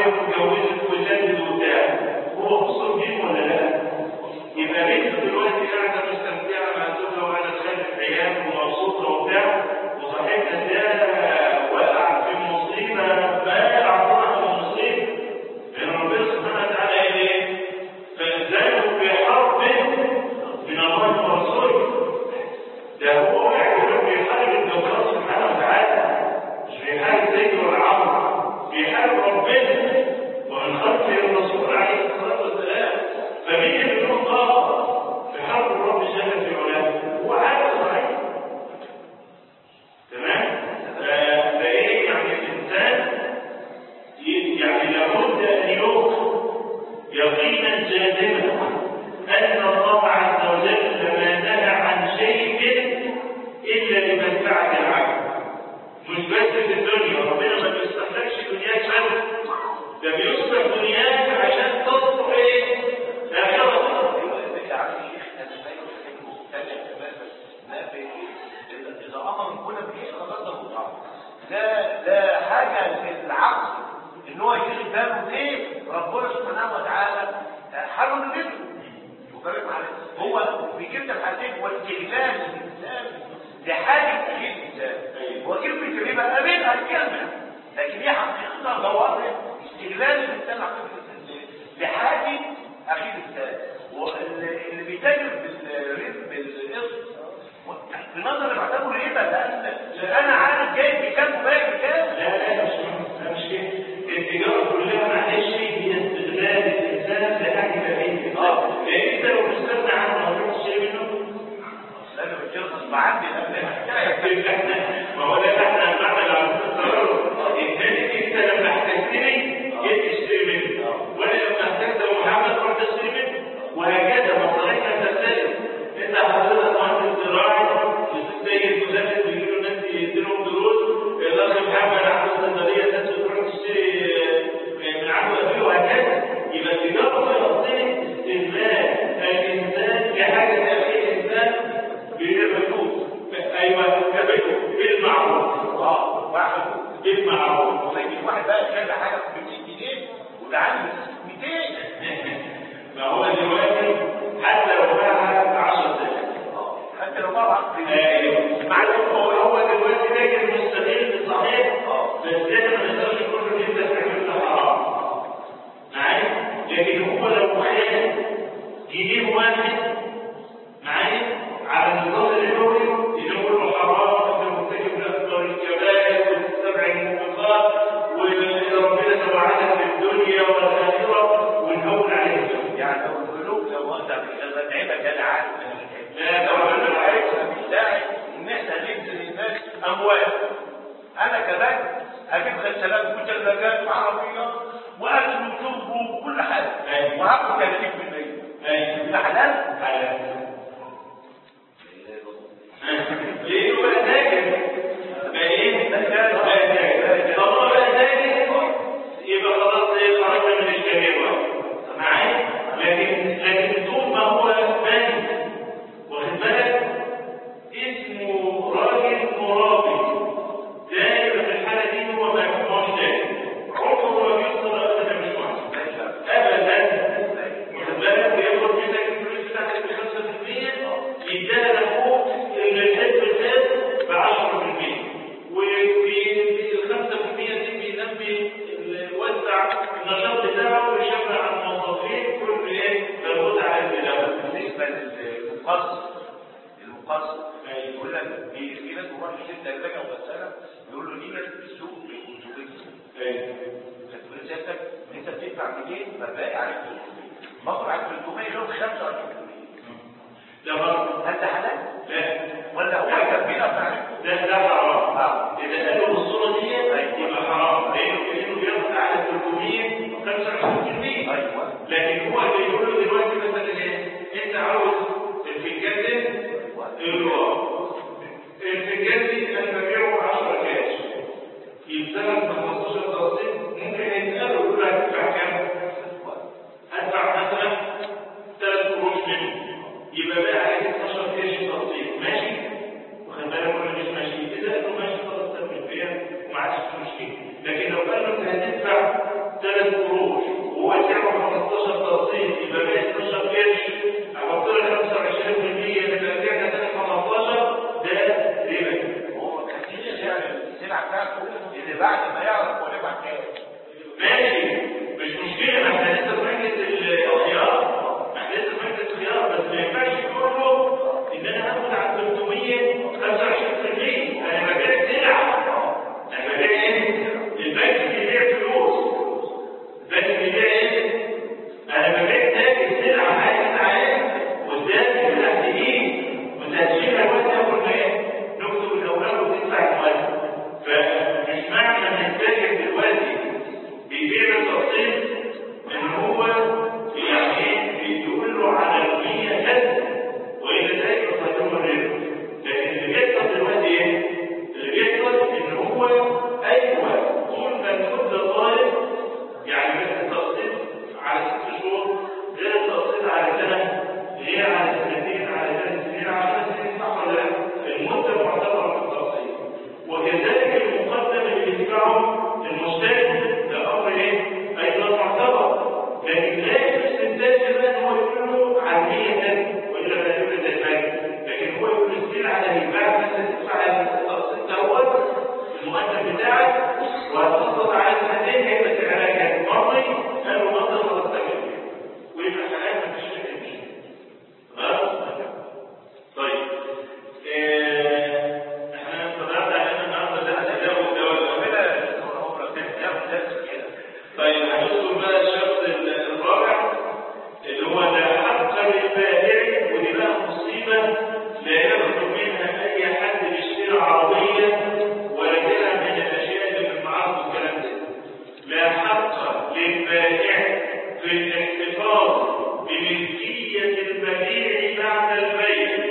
Speaker 2: وعرف واتجوزت وولدت وبتاع هو قصر دين ولا لا؟ يبقى بنته دلوقتي قاعده مستمتعه مع زوجها وقاعده تخلف عيال ومبسوطه وبتاع وصاحبنا ده وقع في مصيبه ما اعظمها من المصيبه لان ربنا سبحانه وتعالى قال ايه؟ فانزلوا بحرب من الله ورسوله ده هو واقع دلوقتي بيحارب الجبار سبحانه وتعالى مش بيحارب زيد ولا عمرو بيحارب ربنا ومن خلفه الرسول عليه الصلاه والسلام فمين اللي له طاقه في حرب الرب جل في علاه هو عارف صحيح تمام ف- فايه يعني الانسان ي- يعني لابد ان يوقن يقينا جازما ان الله عز وجل ما نهى عن شيء الا لمنفعه العبد مش بس في الدنيا ربنا ما بيستخدمش دنياك بس ده بيصلح دنياك عشان تصلح ايه؟ اخرتك
Speaker 7: يا عم الشيخ انا فاهم مستمع كمان بس ما في اذا امر كنا بايه خلاص ده متعب ده ده حاجه للعقل ان هو يشغل باله ليه ربنا سبحانه وتعالى حاله نفسه وبالك معلش هو بيجيب لك حاجتين هو استغلال الانسان لحاجه اخيه الانسان هو كلمه الربا قابلها الكلمه لكن هي حقيقتها ظواهر استغلال الانسان لحقيقه الانسان لحاجه اخيه الانسان واللي بيتاجر بالربا بالقسط في نظر بعتبره ربا لان لأن انا عارف جايب بكام وبايع بكام
Speaker 2: لا لا مش لا مش كده التجاره كلها معلش هي استغلال الانسان لحاجه بعيده اه لان انت لو مستغنى عنه هتروح تشتري منه
Speaker 7: لازم الشيخ غصب عني
Speaker 2: ما هو ده احنا بعد العرض القرار الثاني انت لما احتجتني جيت تشتري مني وانا لما احتجت ابو محمد رحت اشتري منه وهكذا مصالحنا تختلف انت حضرتك مهندس زراعي زي المدرس بيجي له ناس يديلهم دروس الاخ محمد عنده صيدليه ناس بتروح تشتري آه، من عنده قبيل وهكذا يبقى التجاره في اصلها استغلال الانسان لحاجه تأتي الانسان بالفلوس ايوه كبده بالمعروف
Speaker 7: اه واحد
Speaker 2: بالمعروف
Speaker 7: وما يجيش واحد بقى يشتري حاجه ب 200 جنيه وده عنده 200
Speaker 2: ما هو دلوقتي حتى لو باعها 10000
Speaker 7: حتى لو طبعا
Speaker 2: ايوه معلوم هو هو دلوقتي تاجر مستغل صحيح بس احنا ما نقدرش نقول ان انت بتعمل ده حرام معايا لكن هو لو خد جنيه واحد معايا على النظام اللغوي يقول له حرام انت مرتكب اكبر الكبائر والسبع الموبقات وربنا توعدك في الدنيا والاخره ونهون عليه الدنيا
Speaker 7: يعني لو البنوك لو اقدر اتعبك انا عارف
Speaker 2: لا طبعا
Speaker 7: انا عارف مفيش داعي ان احنا نجزي للناس اموال انا كذلك اجيب غسالات وثلاجات وعربيات واكل وشرب وكل حاجه
Speaker 2: أيوة.
Speaker 7: وهاخد 30%
Speaker 2: ايوه
Speaker 7: ده حلال
Speaker 2: حلال ليه هو تاجر بقى ايه بقى تاجر طب هو بقى تاجر يبقى خلاص ايه خرجنا من الشريعه معايا لكن لكن طول ما هو بني واخد بالك اسمه راجل مرابي دايما في الحاله دي هو ما يكونش دايما عمره ما بيوصل ابدا مش معصوم ابدا واخد بالك وياخد منك الفلوس بتاعتك ب 5% يديها لاخوك اللي الحزب الفات ب 10% وال 5% دي بينبي يوزع النشاط بتاعه ويشجع على الموظفين كل ايه تاخد على البلاد
Speaker 7: بالنسبه للمقص المقص يقول لك في في ناس بيروح يشتري ثلاجه وغساله يقول له دي في السوق ب 500 خدت سيادتك انت بتدفع 200 فباقي عليك 300 مصر عليك 300 يوم 25%
Speaker 2: ده برضه
Speaker 7: انت حلال
Speaker 2: لا
Speaker 7: ولا هو يكفينا فعلا
Speaker 2: ده ده حرام اذا قالوا بالصوره دي يبقى حرام لانه كانه بياخد على 325%
Speaker 7: ايوه
Speaker 2: لكن هو اللي يقول له دلوقتي مثلا ايه انت عاوز الفنجان ده يقول له اه الفنجان دي انا ببيعه 10 كاش يتسلم ب 15 تقسيط ممكن يساله يقول له هتدفع كام؟ هدفع مثلا ثلاث قروش منه يبقى بقى عليك 12 قرش تقسيط ماشي؟ واخد بالك ولا مش ماشي؟ اذا قال له ماشي خلاص تم البيع وما عادش في مشكله لكن لو قال له انت هتدفع ثلاث لكن لا الاستنتاج كمان هو يقول له عادية وإلا لا يقول زي الفجر لكن هو يقول السلعة اللي بعد مثلا تدفع الأقسط الأول المقدم بتاعك وهتفضل على سنتين هيبقى سعرها كام مرضي قالوا ما تقدر تستمر ويبقى حالات ما فيش فيه خلاص طيب آه، احنا استطعنا علينا النهارده ده الاداء والدواء وكده طيب هندخل بقى الشرط الرابع اللي هو لا حق للبائع ودي بقى مصيبه لا يخرج منها اي حد بيشتري عربيه ولا غيرها من الاشياء اللي في المعارض والكلام ده لا حق للبائع في الاحتفاظ بملكيه المبيع بعد البيع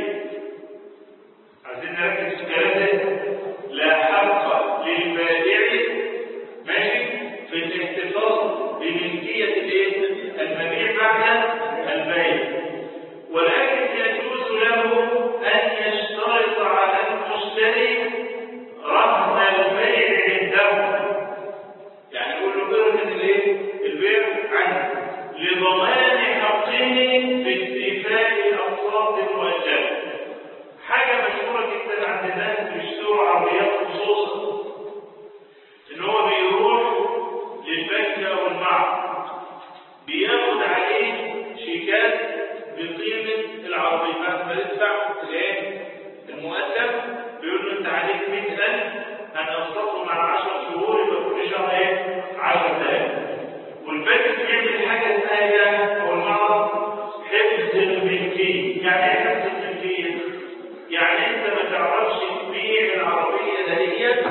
Speaker 2: عايزين نركز في الكلام ده لا حق للبائع ماشي في الاحتفاظ بملكية الايه؟ المبيع بعد البيع ولكن يجوز له أن يشترط على المشتري رهن البيع عنده يعني يقول له برهن الايه؟ البيع عنه لضمان حقه باتفاق الأقساط المؤجلة حاجة مشهورة جدا عند الناس اللي بيشتروا عربيات خصوصا ان هو بيروح للبنك او المعرض بياخد عليه شيكات بقيمة العربية بعد ما يدفع الايه؟ المقدم بيقول له انت عليك 100000 هنقسطهم على 10 شهور يبقى كل شهر ايه؟ 10000 والبنك بيعمل حاجة اسمها ايه؟ هو المعرض حفظ الملكية يعني ايه حفظ الملكية؟ يعني انت ما تعرفش تبيع العربية دهيت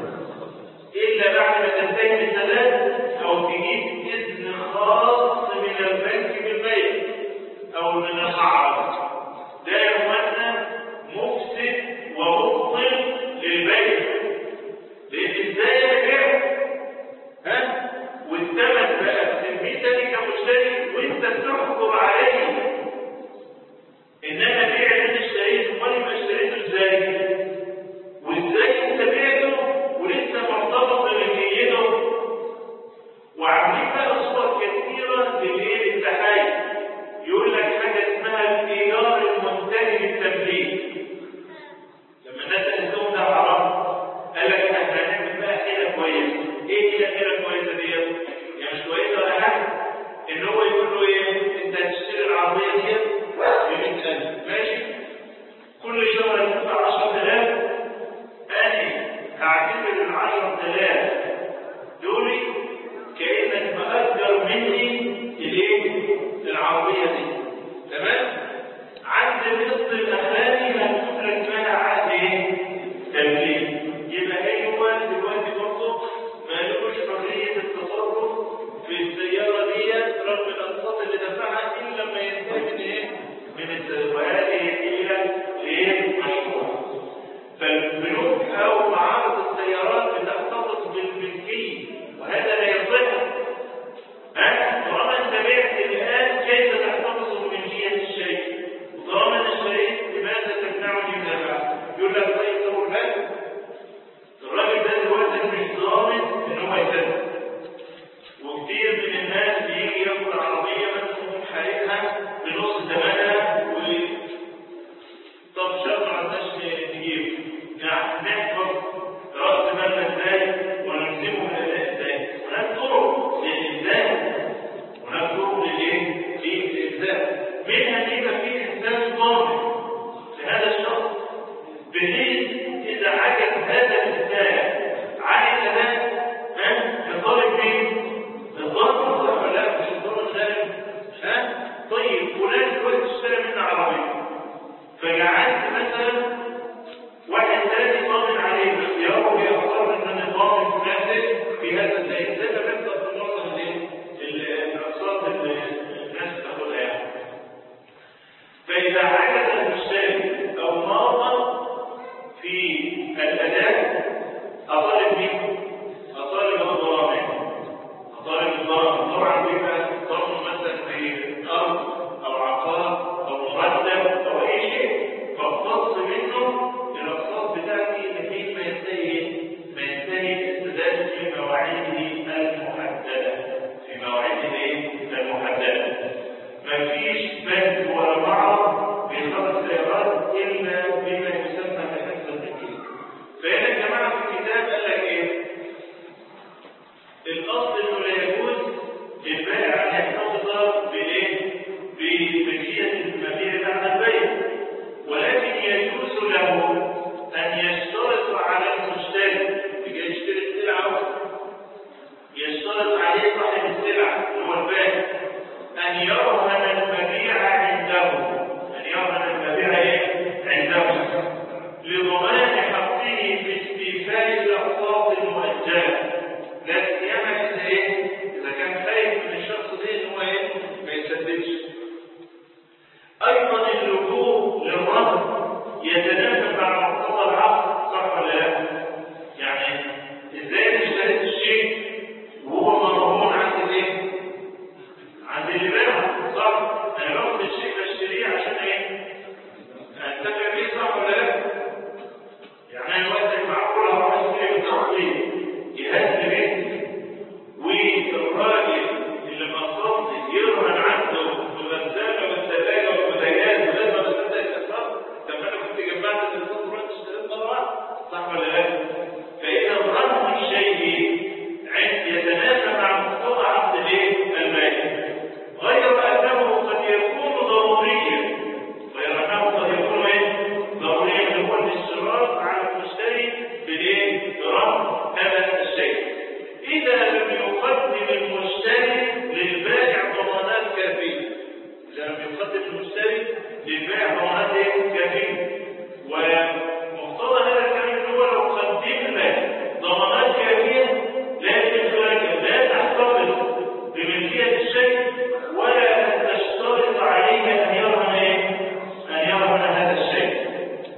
Speaker 2: الا بعد ما تنتهي من السداد او تجيب اذن خاص من البنك بالبيع او من المعرض ده يا اخوانا مفسد ومبطل للبيع لان ازاي البيع ها والثمن بقى بتلميذك كمشتري وانت بتحكم عليه انما بيع اللي انت اشتريته امال يبقى اشتريته ازاي وازاي انت بعته ولسه مرتبط بملكيته وعاملين بقى صور كثيره للايه للتحايل يقول لك حاجه اسمها الايجار المنتهي بالتمليك لما الناس قالت ده حرام قال لك احنا هنعمل بقى حيله كويسه ايه هي الحيله الكويسه ديت؟ يعني مش كويسه ولا حاجه ان هو يقول له ايه انت هتشتري العربيه ديت ب 100000 ماشي كل شهر هتدفع 10000 أنا هعتبر ال 10000 دول كأنك مأجر مني الايه؟ العربية دي تمام؟ عند القسط الأخراني هكتب لك بقى عقد ايه؟ تمليك يبقى أيوه دلوقتي برضه مالوش حرية التصرف في السيارة ديت رغم الأقساط اللي دفعها إلا لما ينتهي من ايه؟ من السيارة وهذه حيلة ايه؟ مشروع فالبنوك او معارض السيارات بتحتفظ بالملكيه وهذا لا يصح ها طالما انت بعت الان كيف تحتفظ بملكيه الشيء وطالما انا اشتريت لماذا تمنعني من البيع يقول لك طيب طب البنك الراجل ده دلوقتي مش ضامن ان هو يسدد وكتير من الناس بيجي ياخد عربيه مثلا حالتها بنص ثمنها عليه صاحب السلعة اللي هو البائع أن يرهن المبيع عنده أن يرهن المبيع إيه؟ عنده لضمان حقه في استيفاء الأقساط المؤجلة لا سيما إذا إيه؟ إذا كان خايف من الشخص ده إن هو إيه؟ ما يسددش أيضا اللجوء للرهن يتناسب مع مقتضى العقد صح ولا لا؟ يعني ازاي اشتريت الشيء وهو مرهون عند الايه؟ عند اللي باعه صح؟ انا باخد الشيء بشتريه عشان ايه؟ انتفع بيه صح ولا لا؟ يعني انا دلوقتي معقول اروح اشتري من تحصيل جهاز لبيتي والراجل اللي مصرفني يرهن عنده الغسالة والثلاجة والبوتاجاز ولازم اصدق الاسعار طب انا كنت جمعت الاسعار ورحت اشتريت مرة واحدة صح ولا لا؟ فإذا رهن الشيء عند يتناسب مع مقتضى عقد الايه؟ المال غير أنه قد يكون ضروريا غير أنه قد يكون ايه؟ ضروريا يكون الاشتراط على المشتري بالايه؟ برهن هذا الشيء إذا لم يقدم المشتري للبائع ضمانات كافية إذا لم يقدم المشتري للبائع ضمانات إيه؟ كافية ومقتضى هذا الكلام اللي هو لو قدمنا ضمانات كافية لكن ولكن لا تحتفظ بملكية الشيء ولا تشترط عليه أن يرهن إيه؟ أن يرهن هذا الشيء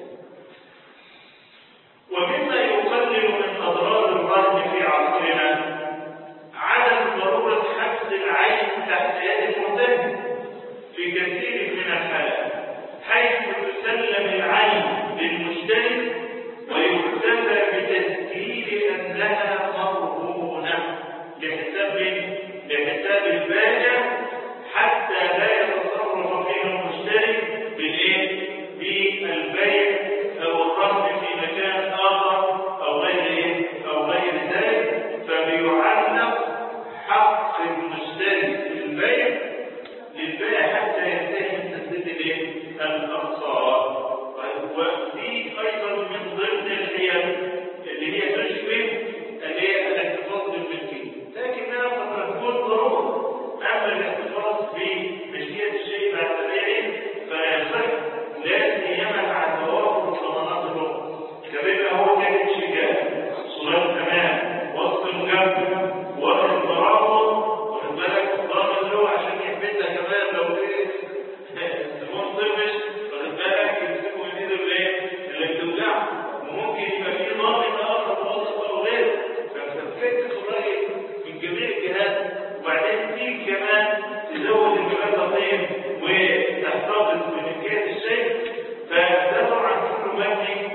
Speaker 2: ومما يقلل من أضرار الرهن في عصرنا عدم ضرورة حبس العين تحت يد المرتهن في كثير من الحالات حيث تسلم العين للمشتري ويكتفى بتسجيل أنها مرهونة لحساب لحساب البائع حتى لا يتصرف فيها المشتري بالايه؟ بالبيع او الرهن في مكان اخر او غير ايه؟ او غير ذلك فبيعلق حق المشتري في البيع للبائع حتى ينتهي من تسديد الايه؟ الاقساط ودي ايضا من ضمن الحيل اللي هي تشبه اللي هي الاحتفاظ بالملكيه لكنها قد تكون ضروره اما الاحتفاظ بملكيه الشيء بعد بيعه فلا يصح لا سيما مع توافر الضمانات الاخرى كبيرة هو كانت شجاع صورات تمام وسط مجمع واخد ضرابه واخد بالك ضامن له عشان يحبسها كمان لو ايه الزبون طفش واخد بالك يمسكه من ايده الايه اللي بتوجعه وممكن يبقى في ضامن اخر موظف او غيره فبتفكك الراجل من جميع الجهات وبعدين تيجي كمان تزود الجهاز طيب وتحتفظ بملكية الشيء فده طبعا كله مبني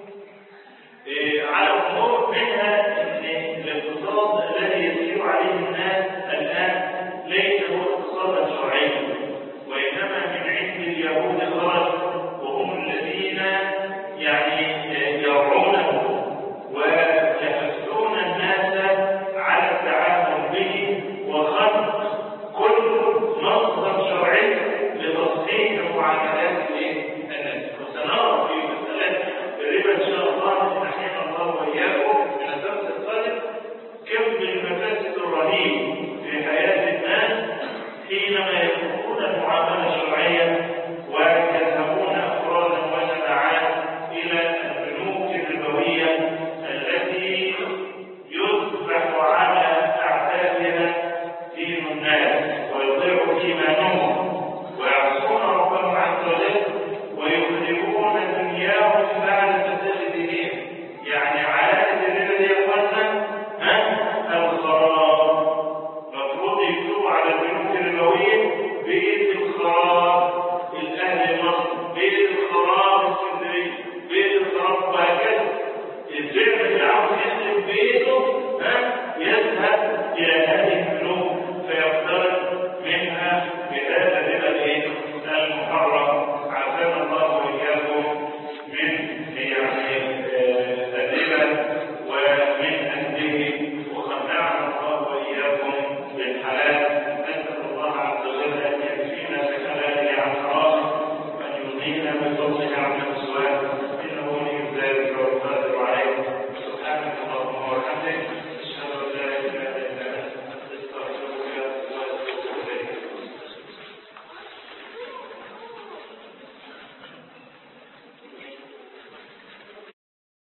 Speaker 2: إيه، على امور منها ان الاقتصاد الذي يسير عليه الناس الان ليس هو اقتصادا شرعيا وانما من عند اليهود خرج وهم الذين يعني آه، يرعونه ويحثون الناس على التعامل به وخلق كل مصدر شرعي لتصحيح معاملات الايه؟ الناس وسنرى في مسألة الربا إن شاء الله نحن الله وإياكم من الدرس القادم كم من المفاسد الرهيب في حياة الناس حينما يتركون المعاملة الشرعية ويذهبون أفرادا وجماعات إلى البنوك الربوية التي يصبح على أعتابها دين الناس ويضيع إيمانهم ويعصون ربهم عز وجل ويخربون دنياهم بعد فساد دينهم يعني عادة الربا دي يا اخوانا ها الخراب المفروض يكتبوا على البنوك الربوية بيت الخراب الأهل مصر بيت الخراب اسكندرية بيت الخراب وهكذا الفعل اللي عاوز يخرب بيته ها يذهب إلى هذه البنوك فيقترض منها بهذا الربا الايه؟ المحرم عافانا الله واياكم من يعني آه، الربا ومن اهله وخلعنا الله واياكم بالحلال نسال الله عز وجل ان يكفينا بحلاله عن حرامه وان يغنينا بفضله عن